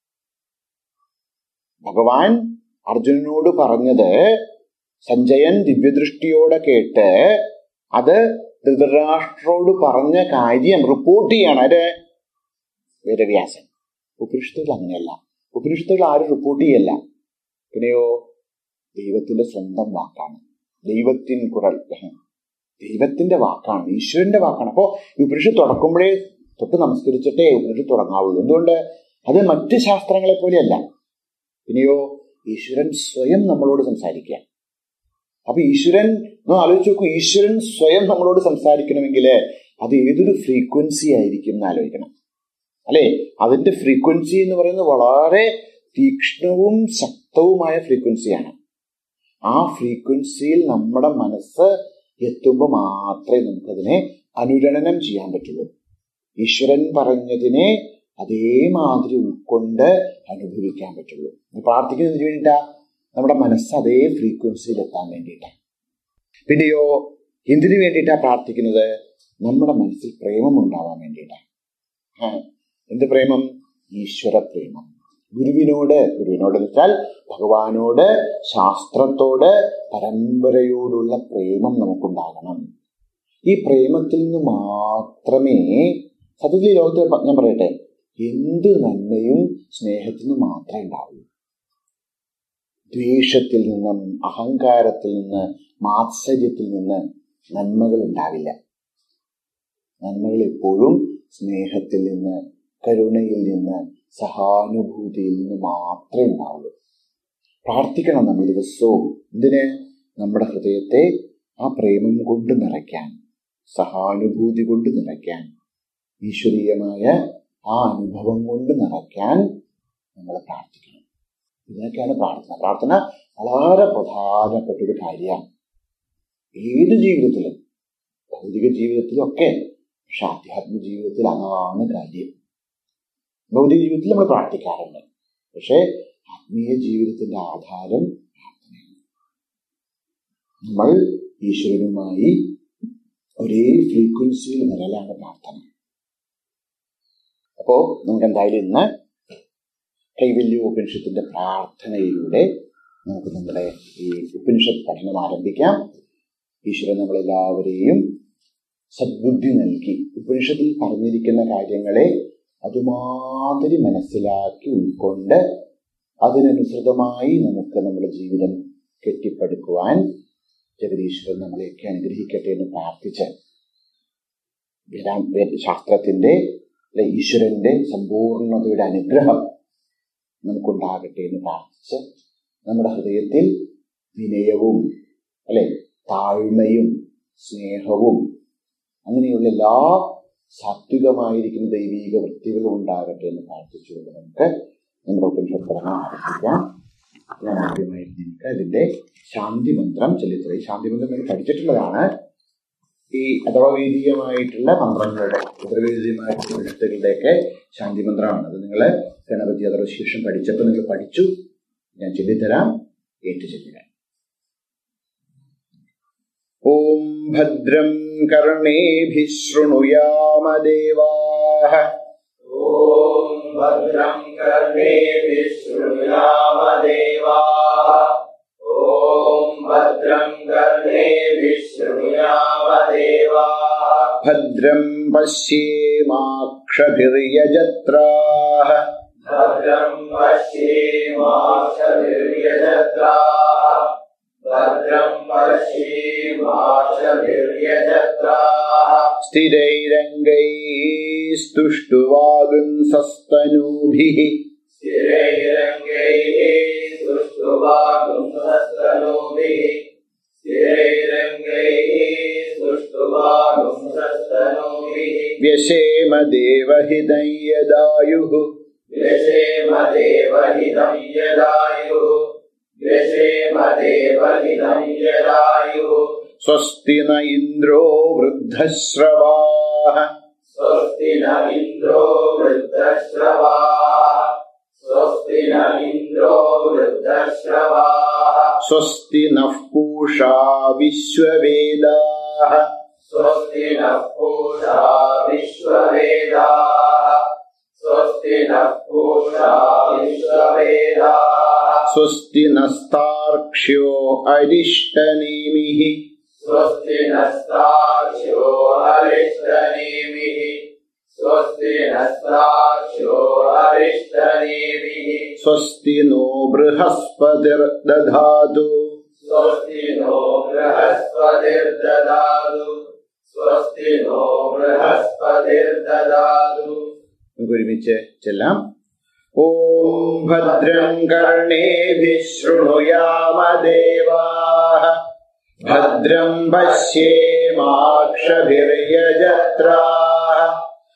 ഭഗവാൻ അർജുനനോട് പറഞ്ഞത് സഞ്ജയൻ ദിവ്യദൃഷ്ടിയോടെ കേട്ട് അത് ധൃതരാഷ്ട്രോട് പറഞ്ഞ കാര്യം റിപ്പോർട്ട് ചെയ്യാണ് ആര് വേദവ്യാസൻ ഉപനിഷത്തുകൾ അങ്ങനെയല്ല ഉപനിഷത്തുകൾ ആരും റിപ്പോർട്ട് ചെയ്യല്ല പിന്നെയോ ദൈവത്തിന്റെ സ്വന്തം വാക്കാണ് ദൈവത്തിൻ കുറൽ ദൈവത്തിന്റെ വാക്കാണ് ഈശ്വരന്റെ വാക്കാണ് അപ്പോ ഈ ഉപനിഷത്ത് തുടക്കുമ്പോഴേ തൊട്ട് നമസ്കരിച്ചിട്ടേ ഉപനിഷത്ത് തുടങ്ങാവുള്ളൂ എന്തുകൊണ്ട് അത് മറ്റ് ശാസ്ത്രങ്ങളെ പോലെയല്ല പിന്നെയോ ഈശ്വരൻ സ്വയം നമ്മളോട് സംസാരിക്കുക അപ്പൊ ഈശ്വരൻ ഒന്ന് ആലോചിച്ച് നോക്കൂ ഈശ്വരൻ സ്വയം നമ്മളോട് സംസാരിക്കണമെങ്കിൽ അത് ഏതൊരു ഫ്രീക്വൻസി ആയിരിക്കും എന്ന് ആലോചിക്കണം അല്ലെ അതിന്റെ ഫ്രീക്വൻസി എന്ന് പറയുന്നത് വളരെ തീക്ഷ്ണവും ശക്തവുമായ ഫ്രീക്വൻസിയാണ് ആ ഫ്രീക്വൻസിയിൽ നമ്മുടെ മനസ്സ് എത്തുമ്പോൾ മാത്രമേ നമുക്കതിനെ അനുരണനം ചെയ്യാൻ പറ്റുള്ളൂ ഈശ്വരൻ പറഞ്ഞതിനെ അതേമാതിരി ഉൾക്കൊണ്ട് അനുഭവിക്കാൻ പറ്റുള്ളൂ പ്രാർത്ഥിക്കുന്നതിന് വേണ്ടിയിട്ടാ നമ്മുടെ മനസ്സ് അതേ ഫ്രീക്വൻസിയിൽ എത്താൻ വേണ്ടിയിട്ടാണ് പിന്നെയോ എന്തിനു വേണ്ടിയിട്ടാ പ്രാർത്ഥിക്കുന്നത് നമ്മുടെ മനസ്സിൽ പ്രേമം ഉണ്ടാവാൻ വേണ്ടിയിട്ടാണ് എന്ത് പ്രേമം ഈശ്വര പ്രേമം ഗുരുവിനോട് ഗുരുവിനോട് എന്ന് വെച്ചാൽ ഭഗവാനോട് ശാസ്ത്രത്തോട് പരമ്പരയോടുള്ള പ്രേമം നമുക്കുണ്ടാകണം ഈ പ്രേമത്തിൽ നിന്ന് മാത്രമേ സത്യത്തിൽ ഈ ലോകത്തിൽ പ- ഞാൻ പറയട്ടെ എന്ത് നന്മയും സ്നേഹത്തിൽ നിന്ന് മാത്രമേ ഉണ്ടാവൂ ദ്വേഷത്തിൽ നിന്നും അഹങ്കാരത്തിൽ നിന്ന് മാത്സര്യത്തിൽ നിന്ന് നന്മകൾ ഉണ്ടാവില്ല നന്മകൾ എപ്പോഴും സ്നേഹത്തിൽ നിന്ന് കരുണയിൽ നിന്ന് സഹാനുഭൂതിയിൽ നിന്ന് മാത്രമേ ഉണ്ടാവുള്ളൂ പ്രാർത്ഥിക്കണം നമ്മൾ ദിവസവും എന്തിന് നമ്മുടെ ഹൃദയത്തെ ആ പ്രേമം കൊണ്ട് നിറയ്ക്കാൻ സഹാനുഭൂതി കൊണ്ട് നിറയ്ക്കാൻ ഈശ്വരീയമായ ആ അനുഭവം കൊണ്ട് നിറയ്ക്കാൻ നമ്മൾ പ്രാർത്ഥിക്കണം ഇതിനൊക്കെയാണ് പ്രാർത്ഥന പ്രാർത്ഥന വളരെ പ്രധാനപ്പെട്ട ഒരു കാര്യമാണ് ഏത് ജീവിതത്തിലും ഭൗതിക ജീവിതത്തിലൊക്കെ പക്ഷെ ആധ്യാത്മിക ജീവിതത്തിൽ അതാണ് കാര്യം ഭൗതിക ജീവിതത്തിൽ നമ്മൾ പ്രാർത്ഥിക്കാറുണ്ട് പക്ഷെ ആത്മീയ ജീവിതത്തിന്റെ ആധാരം പ്രാർത്ഥനയാണ് നമ്മൾ ഈശ്വരനുമായി ഒരേ ഫ്രീക്വൻസിയിൽ വരലാണ് പ്രാർത്ഥന അപ്പോ നമുക്ക് എന്തായാലും ഇന്ന് കൈവല്യ ഉപനിഷത്തിന്റെ പ്രാർത്ഥനയിലൂടെ നമുക്ക് നമ്മുടെ ഈ ഉപനിഷത്ത് പഠനം ആരംഭിക്കാം ഈശ്വരൻ നമ്മളെല്ലാവരെയും സദ്ബുദ്ധി നൽകി ഉപനിഷത്തിൽ പറഞ്ഞിരിക്കുന്ന കാര്യങ്ങളെ അതുമാതിരി മനസ്സിലാക്കി ഉൾക്കൊണ്ട് അതിനനുസൃതമായി നമുക്ക് നമ്മുടെ ജീവിതം കെട്ടിപ്പടുക്കുവാൻ ജഗദീശ്വരൻ നമ്മളെയൊക്കെ അനുഗ്രഹിക്കട്ടെ എന്ന് പ്രാർത്ഥിച്ച് വേദാ വേ- ശാസ്ത്രത്തിന്റെ അല്ലെ ഈശ്വരന്റെ സമ്പൂർണതയുടെ അനുഗ്രഹം നമുക്കുണ്ടാകട്ടെ എന്ന് പ്രാർത്ഥിച്ച് നമ്മുടെ ഹൃദയത്തിൽ വിനയവും അല്ലെ താഴ്മയും സ്നേഹവും അങ്ങനെയുള്ള എല്ലാ സാത്വികമായിരിക്കുന്ന ദൈവീക വൃത്തികളും ഉണ്ടാകട്ടെ എന്ന് പ്രാർത്ഥിച്ചുകൊണ്ട് നമുക്ക് നമ്മുടെ ഉപനിഷത്ത് പഠനം ആരംഭിക്കാം ഞാൻ ആദ്യമായിട്ട് നിങ്ങൾക്ക് അതിന്റെ ശാന്തി മന്ത്രം ചൊല്ലിത്തരും ഈ ശാന്തി മന്ത്രം നിങ്ങൾ പഠിച്ചിട്ടുള്ളതാണ് ഈ അഥർവവേദീയമായിട്ടുള്ള മന്ത്രങ്ങളുടെ അഥർവവേദീയമായിട്ടുള്ള ഉപനിഷത്തുകളുടെയൊക്കെ ശാന്തി മന്ത്രമാണ് അത് നിങ്ങൾ ഗണപതി അഥർവശേഷം പഠിച്ചപ്പോൾ നിങ്ങൾ പഠിച്ചു ഞാൻ ചൊല്ലിത്തരാം ഏറ്റു ചൊല്ലുക ഓം ഭദ്രം കർണേഭിः ശൃണുയാമ ദേവാः ॐ भद्रं कर्णेभिः शृणुयाम देवाः ॐ भद्रं कर्णेभिः शृणुयाम देवाः ഭദ്രം പശ്യേമാക്ഷഭിर्यजत्राः भद्रं पश्येमाशभिर्यजत्राः भद्रं पश्येमाशभिर्यजत्राः स्थिरैरङ्गैस्तुष्टुवागुंसस्तनूभिः स्थिरैरङ्गैः सुष्ठुवागुंसस्तनूभिः स्थिरैरङ्गैः सुष्ठुवागुंसस्तनूभिः व्यशेम देवहितं यदायुः व्यशेम देवहितं यदायुः व्यशेम देवहितं यदायुः स्वस्ति न इन्द्रो वृद्धश्रवाः स्वस्ति न इन्द्रो वृद्धश्रवाः स्वस्ति न इन्द्रो वृद्धश्रवाः स्वस्ति नः पूषा विश्ववेदाः स्वस्ति नः पूषा विश्ववेदाः स्वस्ति नः पूषा विश्ववेदाः स्वस्ति नस्तार्क्ष्यो अरिष्टनेमिः स्वस्ति नस्ताक्षो हरिष्टनेमिः स्वस्ति नस्ताक्षो हरिष्टनेमिः स्वस्ति नो बृहस्पतिर्दधातु स्वस्ति नो बृहस्पतिर्ददातु स्वस्ति नो बृहस्पतिर्ददातु നമുക്ക് ഒരുമിച്ച് ചെല്ലാം ഓം ഭദ്രം കർണേഭിः ശൃണുയാമ ദേവാः ഭദ്രം പശ്യേമാക്ഷഭിर्यजत्राः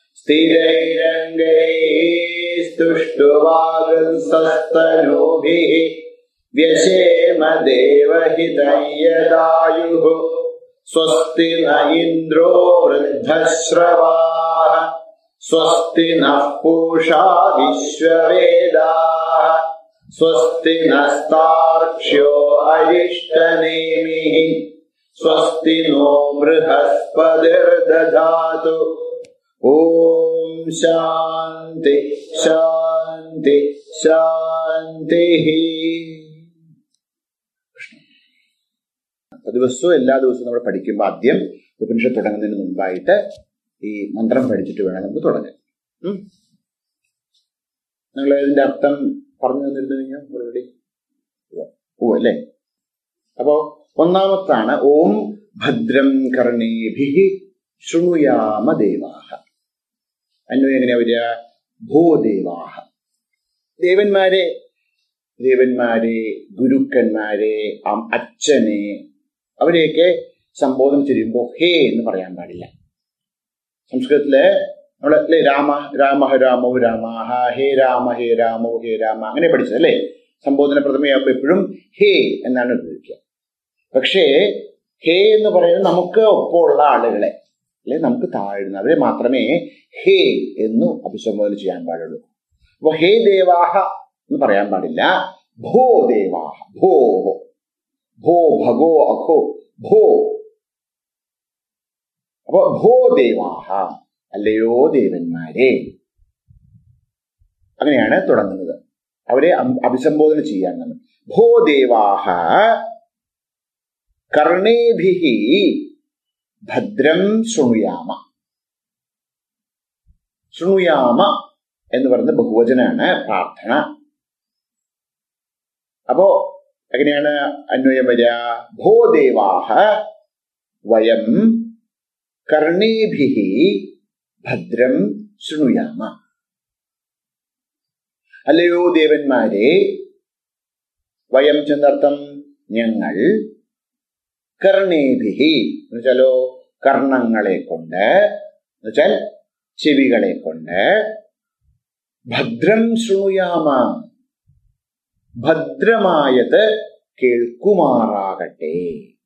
स्थिरैरङ्गैस्तुष्टुवागंसस्तनूभिः व्यशेम देवहितं यदायुः स्वस्ति न इन्द्रो वृद्धश्रवाः स्वस्ति नः पूषा विश्ववेदाः स्वस्ति नस्तार्क्ष्यो अरिष्टनेमिः स्वस्ति नो बृहस्पतिर्दधातु ॐ शान्ति शान्ति ശാന്തിः ദിവസവും എല്ലാ ദിവസവും നമ്മൾ പഠിക്കുമ്പോൾ ആദ്യം ഉപനിഷത്ത് തുടങ്ങുന്നതിന് മുമ്പായിട്ട് ഈ മന്ത്രം പഠിച്ചിട്ട് വേണം നമുക്ക് തുടങ്ങാൻ ഉം. നിങ്ങൾ ഇതിന്റെ അർത്ഥം പറഞ്ഞു തന്നിരുന്നു കഴിഞ്ഞാൽ മറുപടി ഓ അല്ലേ അപ്പോ ഒന്നാമത്താണ് ഓം ഭദ്രം കർണേഭി ശൃണുയാമ ദേവാഹ അന്വയം എങ്ങനെയാ വരിക ഭൂദേവാഹ ദേവന്മാരെ ദേവന്മാരെ ഗുരുക്കന്മാരെ അം- അച്ഛനെ അവരെയൊക്കെ സംബോധന ചെയ്യുമ്പോൾ ഹേ എന്ന് പറയാൻ പാടില്ല സംസ്കൃതത്തില് നമ്മള് അല്ലേ രാമ രാമ രാമോ രാമ ഹേ രാമ ഹേ രാമോ ഹേ രാമ അങ്ങനെ പഠിച്ചത് അല്ലേ സംബോധന പ്രഥമയാകുമ്പോൾ എപ്പോഴും ഹേ എന്നാണ് ഉപയോഗിക്കുക പക്ഷേ ഹേ എന്ന് പറയുന്നത് നമുക്ക് ഒപ്പമുള്ള ആളുകളെ അല്ലെ നമുക്ക് താഴ്ന്ന അവരെ മാത്രമേ ഹേ എന്ന് അഭിസംബോധന ചെയ്യാൻ പാടുള്ളൂ അപ്പൊ ഹേ ദേവാഹ എന്ന് പറയാൻ പാടില്ല ഭോ ദേവാഹ ഭോ ഭോ ഭഗോ അഖോ ഭോ അപ്പൊ ഭോ ദേവാഹ അല്ലയോ ദേവന്മാരെ അങ്ങനെയാണ് തുടങ്ങുന്നത് അവരെ അം- അഭിസംബോധന ചെയ്യാൻ നമ്മൾ ഭോ ദേവാഹ കർണേഭിഹി ഭദ്രം ശൃണുയാമ ശൃണുയാമ എന്ന് പറയുന്ന ബഹുവചനാണ് പ്രാർത്ഥന അപ്പോ എങ്ങനെയാണ് അന്വയം വരിക ഭോ ദേവാഹ വയം കർണേഭിഹി ഭദ്രം ശൃണുയാമ അല്ലയോ ദേവന്മാരെ വയം ചെന്നർത്ഥം ഞങ്ങൾ കർണേഭിഹി എന്നുവെച്ചാലോ കർണങ്ങളെ കൊണ്ട് എന്നുവെച്ചാൽ ചെവികളെ കൊണ്ട് ഭദ്രം ശൃണുയാമ ഭദ്രമായത് കേൾക്കുമാറാകട്ടെ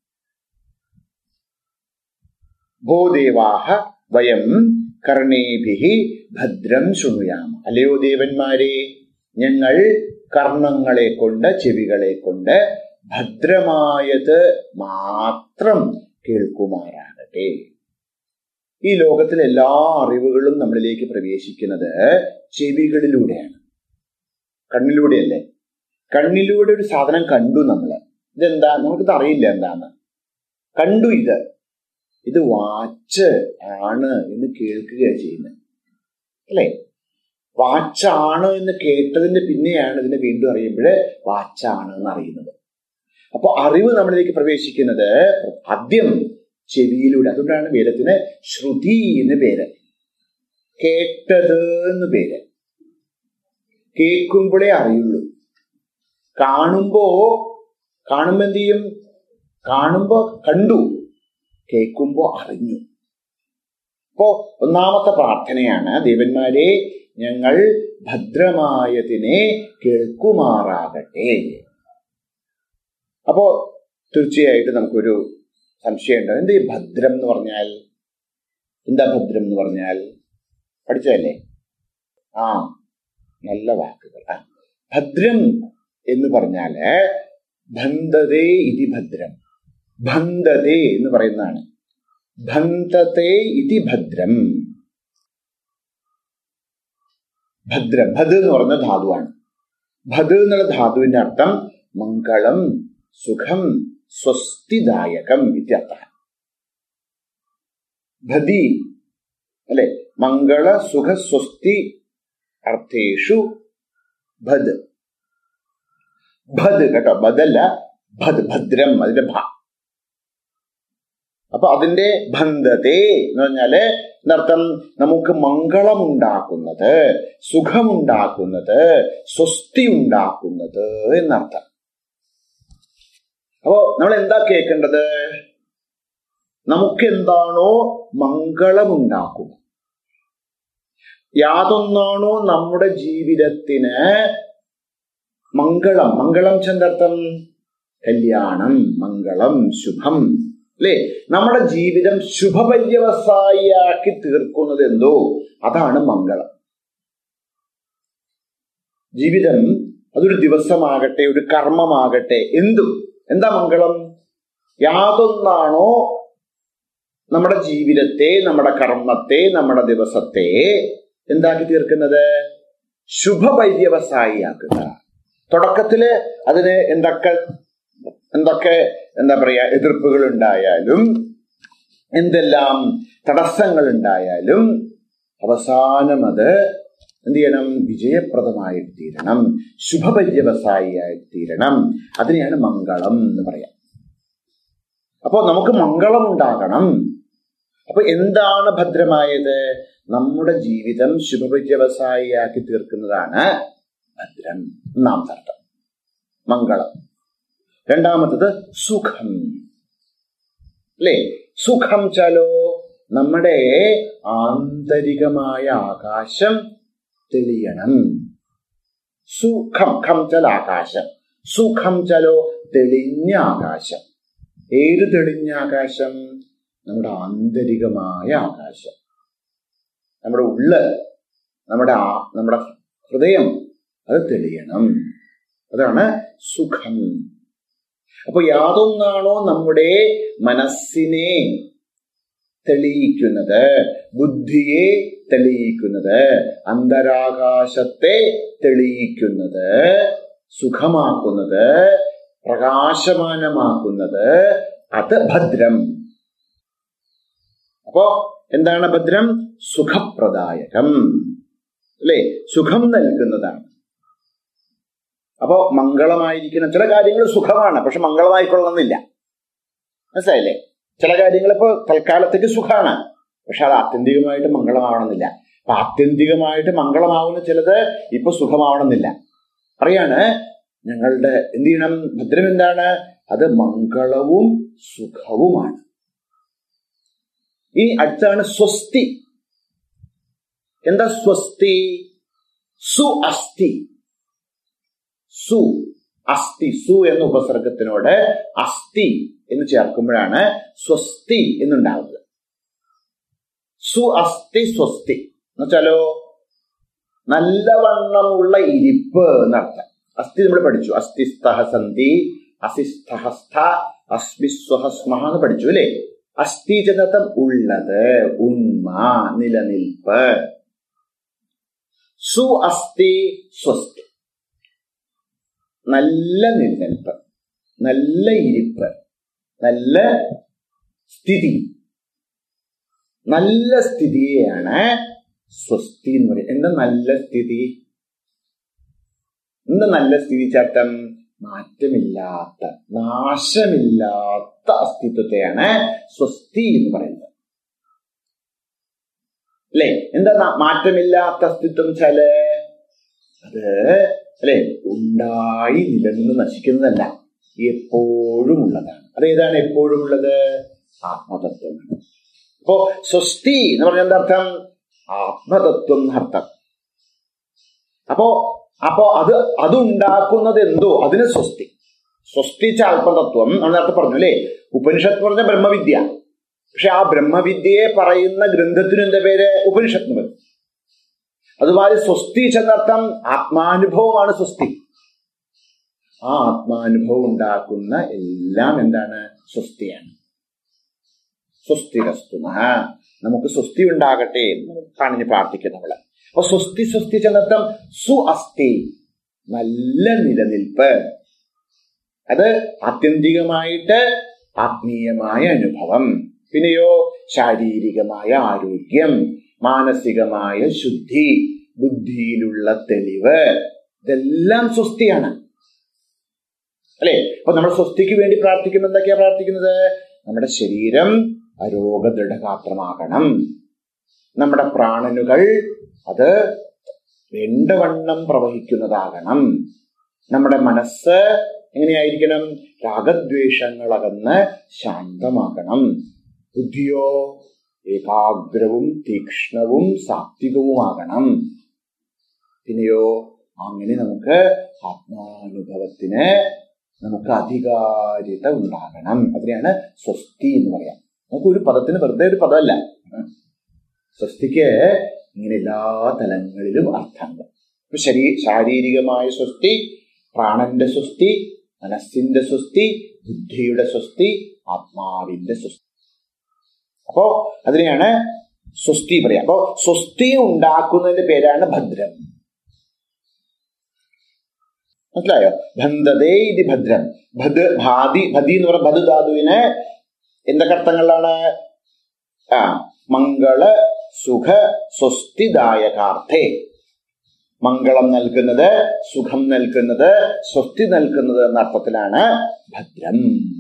ഭൂദേവാഹ വയം കർണേഭിഹി ഭദ്രം ശൃണുയാമ അല്ലയോ ദേവന്മാരെ ഞങ്ങൾ കർണങ്ങളെ കൊണ്ട് ചെവികളെ കൊണ്ട് ഭദ്രമായത് മാത്രം കേൾക്കുമാറാകട്ടെ ഈ ലോകത്തിലെ എല്ലാ അറിവുകളും നമ്മളിലേക്ക് പ്രവേശിക്കുന്നത് ചെവികളിലൂടെയാണ് കണ്ണിലൂടെയല്ലേ കണ്ണിലൂടെ ഒരു സാധനം കണ്ടു നമ്മള് ഇതെന്താ നമുക്കിത് അറിയില്ല എന്താന്ന് കണ്ടു ഇത് ഇത് വാച്ച് ആണ് എന്ന് കേൾക്കുകയാണ് ചെയ്യുന്നത് അല്ലേ വാച്ചാണ് എന്ന് കേട്ടതിന്റെ പിന്നെയാണ് ഇതിനെ വീണ്ടും അറിയുമ്പോൾ വാച്ചാണ് എന്ന് അറിയുന്നത് അപ്പൊ അറിവ് നമ്മളിലേക്ക് പ്രവേശിക്കുന്നത് ആദ്യം ചെവിയിലൂടെ അതുകൊണ്ടാണ് വേദത്തിന് ശ്രുതി എന്ന് പേര് കേട്ടത് എന്ന് പേര് കേൾക്കുമ്പോഴേ അറിയുള്ളൂ കാണുമ്പോ കാണുമ്പോ എന്ത് ചെയ്യും കാണുമ്പോ കണ്ടു കേൾക്കുമ്പോ അറിഞ്ഞു അപ്പോ ഒന്നാമത്തെ പ്രാർത്ഥനയാണ് ദേവന്മാരെ ഞങ്ങൾ ഭദ്രമായതിനെ കേൾക്കുമാറാകട്ടെ അപ്പോ തീർച്ചയായിട്ടും നമുക്കൊരു സംശയമുണ്ട് എന്ത് ഈ ഭദ്രം എന്ന് പറഞ്ഞാൽ എന്താ ഭദ്രം എന്ന് പറഞ്ഞാൽ പഠിച്ചതല്ലേ ആ നല്ല വാക്കുകൾ ആ ഭദ്രം എന്ന് പറഞ്ഞാല് ബന്ധതേ ഇതി ഭദ്രം ബന്ധതേ എന്ന് പറയുന്നതാണ് ബന്ധത്തെ ഇതി ഭദ്രം ഭദ്രം ഭദ് എന്ന് പറയുന്ന ധാതുവാണ് ഭദ് എന്നുള്ള ധാതുവിന്റെ അർത്ഥം മംഗളം സുഖം സ്വസ്തിദായകം ഇത്യർത്ഥ ഭദി അല്ലെ മംഗള സുഖ സ്വസ്തി അർത്ഥേഷു ഭദ് ഭദ് കേട്ടോ ബദല്ല ഭദ് ഭദ്രം അതിന്റെ ഭ അപ്പൊ അതിന്റെ ബന്ധത്തെ എന്ന് പറഞ്ഞാല് എന്നർത്ഥം നമുക്ക് മംഗളമുണ്ടാക്കുന്നത് സുഖമുണ്ടാക്കുന്നത് സ്വസ്തി ഉണ്ടാക്കുന്നത് എന്നർത്ഥം അപ്പോ നമ്മൾ എന്താ കേൾക്കേണ്ടത് നമുക്ക് എന്താണോ മംഗളമുണ്ടാക്കുക യാതൊന്നാണോ നമ്മുടെ ജീവിതത്തിന് മംഗളം മംഗളം ചെന്തർത്ഥം കല്യാണം മംഗളം ശുഭം അല്ലേ നമ്മുടെ ജീവിതം ശുഭപര്യവസായിയാക്കി തീർക്കുന്നത് എന്തോ അതാണ് മംഗളം ജീവിതം അതൊരു ദിവസമാകട്ടെ ഒരു കർമ്മമാകട്ടെ എന്തും എന്താ മംഗളം യാതൊന്നാണോ നമ്മുടെ ജീവിതത്തെ നമ്മുടെ കർമ്മത്തെ നമ്മുടെ ദിവസത്തെ എന്താക്കി തീർക്കുന്നത് ശുഭപര്യവസായിയാക്കുക തുടക്കത്തില് അതിന് എന്തൊക്കെ എന്തൊക്കെ എന്താ പറയാ എതിർപ്പുകൾ ഉണ്ടായാലും എന്തെല്ലാം തടസ്സങ്ങൾ ഉണ്ടായാലും അവസാനം അത് എന്ത് ചെയ്യണം വിജയപ്രദമായി തീരണം ശുഭപര്യവസായിയായി തീരണം അതിനെയാണ് മംഗളം എന്ന് പറയാം അപ്പോ നമുക്ക് മംഗളം ഉണ്ടാകണം അപ്പൊ എന്താണ് ഭദ്രമായത് നമ്മുടെ ജീവിതം ശുഭപര്യവസായിയാക്കി തീർക്കുന്നതാണ് ഭദ്രം ഒന്നാമത്തെ അർത്ഥം മംഗളം രണ്ടാമത്തത് സുഖം അല്ലേ സുഖം ചലോ നമ്മുടെ ആന്തരികമായ ആകാശം തെളിയണം സുഖം ഖം ചൽ ആകാശം സുഖം ചലോ തെളിഞ്ഞ ആകാശം ഏത് തെളിഞ്ഞ ആകാശം നമ്മുടെ ആന്തരികമായ ആകാശം നമ്മുടെ ഉള്ള് നമ്മുടെ ആ- നമ്മുടെ ഹൃദയം അത് തെളിയണം അതാണ് സുഖം അപ്പൊ യാതൊന്നാണോ നമ്മുടെ മനസ്സിനെ തെളിയിക്കുന്നത് ബുദ്ധിയെ തെളിയിക്കുന്നത് അന്തരാകാശത്തെ തെളിയിക്കുന്നത് സുഖമാക്കുന്നത് പ്രകാശമാനമാക്കുന്നത് അത് ഭദ്രം അപ്പോ എന്താണ് ഭദ്രം സുഖപ്രദായകം അല്ലെ സുഖം നൽകുന്നതാണ് അപ്പോ മംഗളമായിരിക്കുന്ന ചില കാര്യങ്ങൾ സുഖമാണ് പക്ഷെ മംഗളമായിക്കൊള്ളണമെന്നില്ല മനസ്സിലായില്ലേ ചില കാര്യങ്ങൾ ഇപ്പൊ തൽക്കാലത്തേക്ക് സുഖമാണ് പക്ഷെ അത് ആത്യന്തികമായിട്ട് മംഗളമാവണമെന്നില്ല അപ്പൊ ആത്യന്തികമായിട്ട് മംഗളമാവുന്ന ചിലത് ഇപ്പൊ സുഖമാവണമെന്നില്ല പറയാണ് ഞങ്ങളുടെ എന്ത് ചെയ്യണം ഭദ്രം എന്താണ് അത് മംഗളവും സുഖവുമാണ് ഈ അടുത്താണ് സ്വസ്തി എന്താ സ്വസ്തി സു അസ്ഥി സു അസ്ഥി സു എന്ന ഉപസർഗത്തിനോട് അസ്ഥി എന്ന് ചേർക്കുമ്പോഴാണ് സ്വസ്തി എന്നുണ്ടാവുന്നത് സു അസ്ഥി സ്വസ്തി എന്നുവെച്ചാലോ നല്ലവണ്ണമുള്ള ഇരിപ്പ് എന്നർത്ഥം അസ്ഥി നമ്മൾ പഠിച്ചു അസ്ഥിസ്തഹ സന്ധി അസിസ്ഥഹസ്ഥ അസ്മിസ്വഹസ്മഹ എന്ന് പഠിച്ചു അല്ലേ അസ്ഥി ചെന്നർത്ഥം ഉള്ളത് ഉണ്മ നിലനിൽപ്പ് സു അസ്ഥി സ്വസ്തി നല്ല നിലനിൽപ്പ് നല്ല ഇരിപ്പ് നല്ല സ്ഥിതി നല്ല സ്ഥിതിയെയാണ് സ്വസ്തി എന്ന് പറയുന്നത് എന്താ നല്ല സ്ഥിതി എന്താ നല്ല സ്ഥിതി ചട്ടം മാറ്റമില്ലാത്ത നാശമില്ലാത്ത അസ്തിത്വത്തെയാണ് സ്വസ്തി എന്ന് പറയുന്നത് അല്ലെ എന്താ നാ- മാറ്റമില്ലാത്ത അസ്തിത്വം വെച്ചാല് അത് അല്ലെ ഉണ്ടായി നിലനിന്ന് നശിക്കുന്നതല്ല എപ്പോഴും ഉള്ളതാണ് അതേതാണ് എപ്പോഴും ഉള്ളത് ആത്മതത്വമാണ് അപ്പോ സ്വസ്തി എന്ന് പറഞ്ഞ എന്താ അർത്ഥം ആത്മതത്വം എന്നർത്ഥം അപ്പോ അപ്പോ അത് അതുണ്ടാക്കുന്നത് എന്തോ അതിന് സ്വസ്തി സ്വസ്തിച്ച ആത്മതത്വം നമ്മൾ നേരത്തെ പറഞ്ഞു അല്ലേ ഉപനിഷത്ത് പറഞ്ഞ ബ്രഹ്മവിദ്യ പക്ഷെ ആ ബ്രഹ്മവിദ്യയെ പറയുന്ന ഗ്രന്ഥത്തിന് എന്താ പേര് ഉപനിഷത്ത് എന്ന് പറയും അതുമാതിരി സ്വസ്തി ചെന്നർത്ഥം ആത്മാനുഭവമാണ് സ്വസ്തി ആ ആത്മാനുഭവം ഉണ്ടാക്കുന്ന എല്ലാം എന്താണ് സ്വസ്തിയാണ് സ്വസ്തിരസ്തുന നമുക്ക് സ്വസ്തി ഉണ്ടാകട്ടെ എന്ന് കാണിഞ്ഞ് പ്രാർത്ഥിക്കും നമ്മള് അപ്പൊ സ്വസ്തി സ്വസ്തി ചെന്നർത്ഥം സു അസ്ഥി നല്ല നിലനിൽപ്പ് അത് ആത്യന്തികമായിട്ട് ആത്മീയമായ അനുഭവം പിന്നെയോ ശാരീരികമായ ആരോഗ്യം മാനസികമായ ശുദ്ധി ബുദ്ധിയിലുള്ള തെളിവ് ഇതെല്ലാം സ്വസ്തിയാണ് അല്ലെ അപ്പൊ നമ്മൾ സ്വസ്തിക്ക് വേണ്ടി പ്രാർത്ഥിക്കുമ്പോൾ എന്തൊക്കെയാ പ്രാർത്ഥിക്കുന്നത് നമ്മുടെ ശരീരം അരോഗദൃഢഗാത്രമാകണം നമ്മുടെ പ്രാണനുകൾ അത് വേണ്ടവണ്ണം പ്രവഹിക്കുന്നതാകണം നമ്മുടെ മനസ്സ് എങ്ങനെയായിരിക്കണം രാഗദ്വേഷങ്ങളകന്ന് ശാന്തമാകണം ബുദ്ധിയോ ഏകാഗ്രവും തീക്ഷ്ണവും സാത്വികവുമാകണം പിന്നെയോ അങ്ങനെ നമുക്ക് ആത്മാനുഭവത്തിന് നമുക്ക് അധികാരിത ഉണ്ടാകണം അതിനെയാണ് സ്വസ്തി എന്ന് പറയാം നമുക്ക് ഒരു പദത്തിന് വെറുതെ ഒരു പദമല്ല സ്വസ്തിക്ക് ഇങ്ങനെ എല്ലാ തലങ്ങളിലും അർത്ഥമുണ്ട് ഇപ്പൊ ശരീ ശാരീരികമായ സ്വസ്തി പ്രാണന്റെ സ്വസ്തി മനസ്സിന്റെ സ്വസ്തി ബുദ്ധിയുടെ സ്വസ്തി ആത്മാവിന്റെ സ്വസ്തി അപ്പോ അതിനെയാണ് സ്വസ്തി പറയാം അപ്പോ സ്വസ്തി ഉണ്ടാക്കുന്നതിന്റെ പേരാണ് ഭദ്രം മനസ്സിലായോ ബന്ധതേ ഇത് ഭദ്രം ഭദ് ഭാതി ഭതി എന്ന് പറഞ്ഞ ഭദ് ധാതുവിന് എന്തൊക്കെ അർത്ഥങ്ങളിലാണ് ആ മംഗള സുഖ സ്വസ്തിദായകാർത്ഥേ മംഗളം നൽകുന്നത് സുഖം നൽകുന്നത് സ്വസ്തി നൽകുന്നത് എന്ന അർത്ഥത്തിലാണ് ഭദ്രം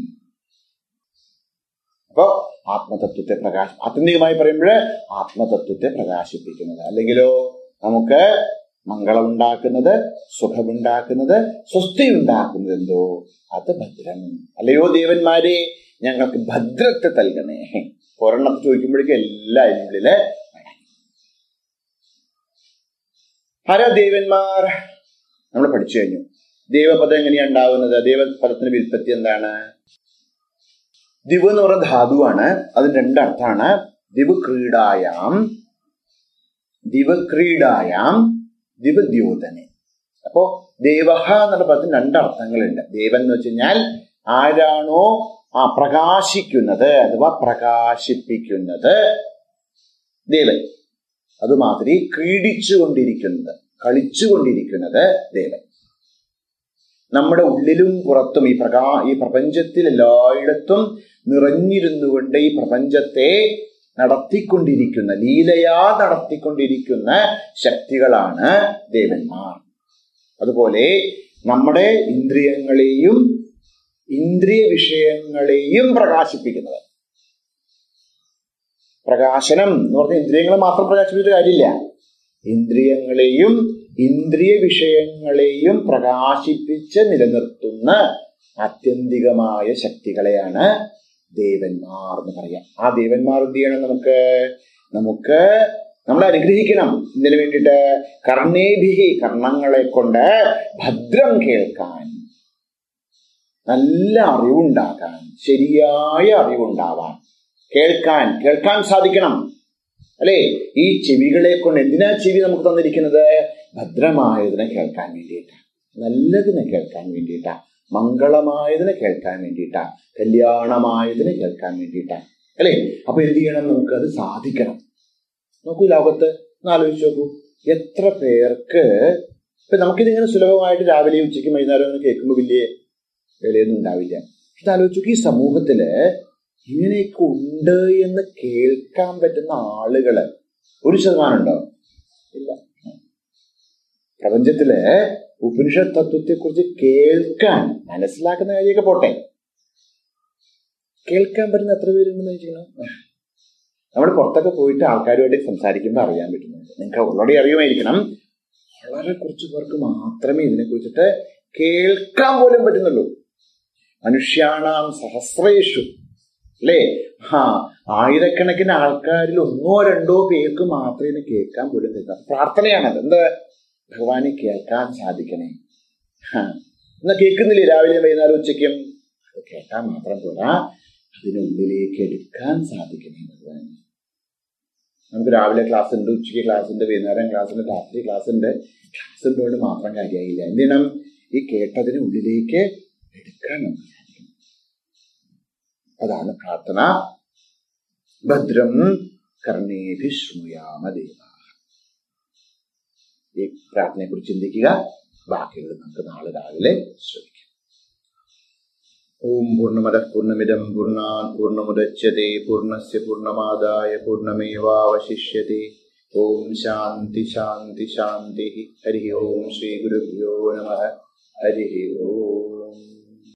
അപ്പോ ആത്മതത്വത്തെ പ്രകാശ ആത്യന്തികമായി പറയുമ്പോൾ ആത്മതത്വത്തെ പ്രകാശിപ്പിക്കുന്നത് അല്ലെങ്കിലോ നമുക്ക് മംഗളമുണ്ടാക്കുന്നത് സുഖമുണ്ടാക്കുന്നത് സ്വസ്തി ഉണ്ടാക്കുന്നത് എന്തോ അത് ഭദ്രം അല്ലയോ ദേവന്മാരെ ഞങ്ങൾക്ക് ഭദ്രത്തെ നൽകണേ ഒരെണ്ണത്തെ ചോദിക്കുമ്പോഴേക്കും എല്ലാ അതിനുള്ളില് ആരാ ദേവന്മാർ നമ്മൾ പഠിച്ചു കഴിഞ്ഞു ദേവപദം എങ്ങനെയാ ഉണ്ടാവുന്നത് ദേവപദത്തിന്റെ വിൽപ്പത്തി എന്താണ് ദിവ് എന്ന് പറയുന്ന ധാതുവാണ് അതിന് രണ്ടർത്ഥാണ് ദിവ് ക്രീഡായാം ദിവ് ക്രീഡായാം ദിവ് ദ്യോതനെ അപ്പോ ദേവഹ എന്നുള്ള പദത്തിന് രണ്ടർത്ഥങ്ങളുണ്ട് ദേവൻ എന്ന് വെച്ച് കഴിഞ്ഞാൽ ആരാണോ ആ പ്രകാശിക്കുന്നത് അഥവാ പ്രകാശിപ്പിക്കുന്നത് ദേവൻ അതുമാതിരി ക്രീഡിച്ചുകൊണ്ടിരിക്കുന്നത് കളിച്ചുകൊണ്ടിരിക്കുന്നത് ദേവൻ നമ്മുടെ ഉള്ളിലും പുറത്തും ഈ പ്രകാ ഈ പ്രപഞ്ചത്തിൽ എല്ലായിടത്തും നിറഞ്ഞിരുന്നു കൊണ്ട് ഈ പ്രപഞ്ചത്തെ നടത്തിക്കൊണ്ടിരിക്കുന്ന ലീലയാ നടത്തിക്കൊണ്ടിരിക്കുന്ന ശക്തികളാണ് ദേവന്മാർ അതുപോലെ നമ്മുടെ ഇന്ദ്രിയങ്ങളെയും ഇന്ദ്രിയ വിഷയങ്ങളെയും പ്രകാശിപ്പിക്കുന്നത് പ്രകാശനം എന്ന് പറഞ്ഞ ഇന്ദ്രിയങ്ങളെ മാത്രം പ്രകാശിപ്പിച്ചിട്ട് കാര്യമില്ല ഇന്ദ്രിയങ്ങളെയും ഇന്ദ്രിയ വിഷയങ്ങളെയും പ്രകാശിപ്പിച്ച് നിലനിർത്തുന്ന ആത്യന്തികമായ ശക്തികളെയാണ് ദേവന്മാർ എന്ന് പറയാം ആ ദേവന്മാർ എന്ത് ചെയ്യണം നമുക്ക് നമുക്ക് നമ്മളെ അനുഗ്രഹിക്കണം ഇതിനു വേണ്ടിയിട്ട് കർണേഭിഹി കർണങ്ങളെ കൊണ്ട് ഭദ്രം കേൾക്കാൻ നല്ല അറിവുണ്ടാക്കാൻ ശരിയായ അറിവുണ്ടാവാൻ കേൾക്കാൻ കേൾക്കാൻ സാധിക്കണം അല്ലേ ഈ ചെവികളെ കൊണ്ട് എന്തിനാ ചെവി നമുക്ക് തന്നിരിക്കുന്നത് ഭദ്രമായതിനെ കേൾക്കാൻ വേണ്ടിയിട്ടാ നല്ലതിനെ കേൾക്കാൻ വേണ്ടിയിട്ടാ മംഗളമായതിനെ കേൾക്കാൻ വേണ്ടിയിട്ടാ കല്യാണമായതിനെ കേൾക്കാൻ വേണ്ടിയിട്ടാ അല്ലേ അപ്പൊ എന്ത് ചെയ്യണം നമുക്കത് സാധിക്കണം നോക്കൂ ഈ ലോകത്ത് ഒന്ന് ആലോചിച്ച് നോക്കൂ എത്ര പേർക്ക് ഇപ്പൊ നമുക്കിതിങ്ങനെ സുലഭമായിട്ട് രാവിലെ ഉച്ചയ്ക്ക് വൈകുന്നേരം ഒന്ന് കേൾക്കുമ്പോൾ വലിയ വിലയൊന്നും ഉണ്ടാവില്ല ഇത് ആലോചിച്ചു നോക്കൂ, ഈ സമൂഹത്തില് ഇങ്ങനെയൊക്കെ ഉണ്ട് എന്ന് കേൾക്കാൻ പറ്റുന്ന ആളുകള് ഒരു ശതമാനം ഉണ്ടോ ഇല്ല പ്രപഞ്ചത്തില് ഉപനിഷത്ത് തത്വത്തെ കുറിച്ച് കേൾക്കാൻ മനസ്സിലാക്കുന്ന കാര്യമൊക്കെ പോട്ടെ കേൾക്കാൻ പറ്റുന്ന എത്ര പേരുണ്ടെന്ന് വെച്ചിരിക്കണം നമ്മൾ പുറത്തൊക്കെ പോയിട്ട് ആൾക്കാരുമായിട്ട് സംസാരിക്കുമ്പോൾ അറിയാൻ പറ്റുന്നുണ്ട് നിങ്ങൾക്ക് ഓൾറെഡി അറിയുമായിരിക്കണം വളരെ കുറച്ച് പേർക്ക് മാത്രമേ ഇതിനെ കുറിച്ചിട്ട് കേൾക്കാൻ പോലും പറ്റുന്നുള്ളൂ മനുഷ്യാണാം സഹസ്രേഷു അല്ലേ ആ ആയിരക്കണക്കിന് ആൾക്കാരിൽ ഒന്നോ രണ്ടോ പേർക്ക് മാത്രമേ ഇത് കേൾക്കാൻ പോലും പറ്റുന്ന പ്രാർത്ഥനയാണത് എന്ത് ഭഗവാനെ കേൾക്കാൻ സാധിക്കണേ ഹാ. എന്നാ കേൾക്കുന്നില്ലേ രാവിലെ വൈകുന്നേരം ഉച്ചയ്ക്കും അത് കേൾക്കാൻ മാത്രം പോരാ അതിനുള്ളിലേക്ക് എടുക്കാൻ സാധിക്കണേ ഭഗവാൻ നമുക്ക് രാവിലെ ക്ലാസ് ഉണ്ട് ഉച്ചയ്ക്ക് ക്ലാസ് ഉണ്ട് വൈകുന്നേരം ക്ലാസ് ഉണ്ട് രാത്രി ക്ലാസ് ഉണ്ട് ക്ലാസ് ഉണ്ടോണ്ട് മാത്രം കാര്യമായില്ല എന്ത് ചെയ്യണം ഈ കേട്ടതിന് ഉള്ളിലേക്ക് എടുക്കാൻ നമുക്ക് സാധിക്കണം അതാണ് പ്രാർത്ഥന ഭദ്രം കർണേഭി ശൃണുയാമ ദേവ ഈ പ്രാർത്ഥനയെ കുറിച്ച് ചിന്തിക്കുക ബാക്കിയുള്ളത് നമുക്ക് നാളെ രാവിലെ ശ്രമിക്കാം ഓം പൂർണ്ണമത പൂർണ്ണമിദം പൂർണ്ണാൻ പൂർണ്ണമുദച്യത്തെ പൂർണ്ണസ്യ പൂർണ്ണമാദായ പൂർണ്ണമേവാവശിഷ്യത്തെ ഓം ശാന്തി ശാന്തി ശാന്തി ഹരി ഓം ശ്രീ ഗുരുഭ്യോ നമ ഹരി ഓം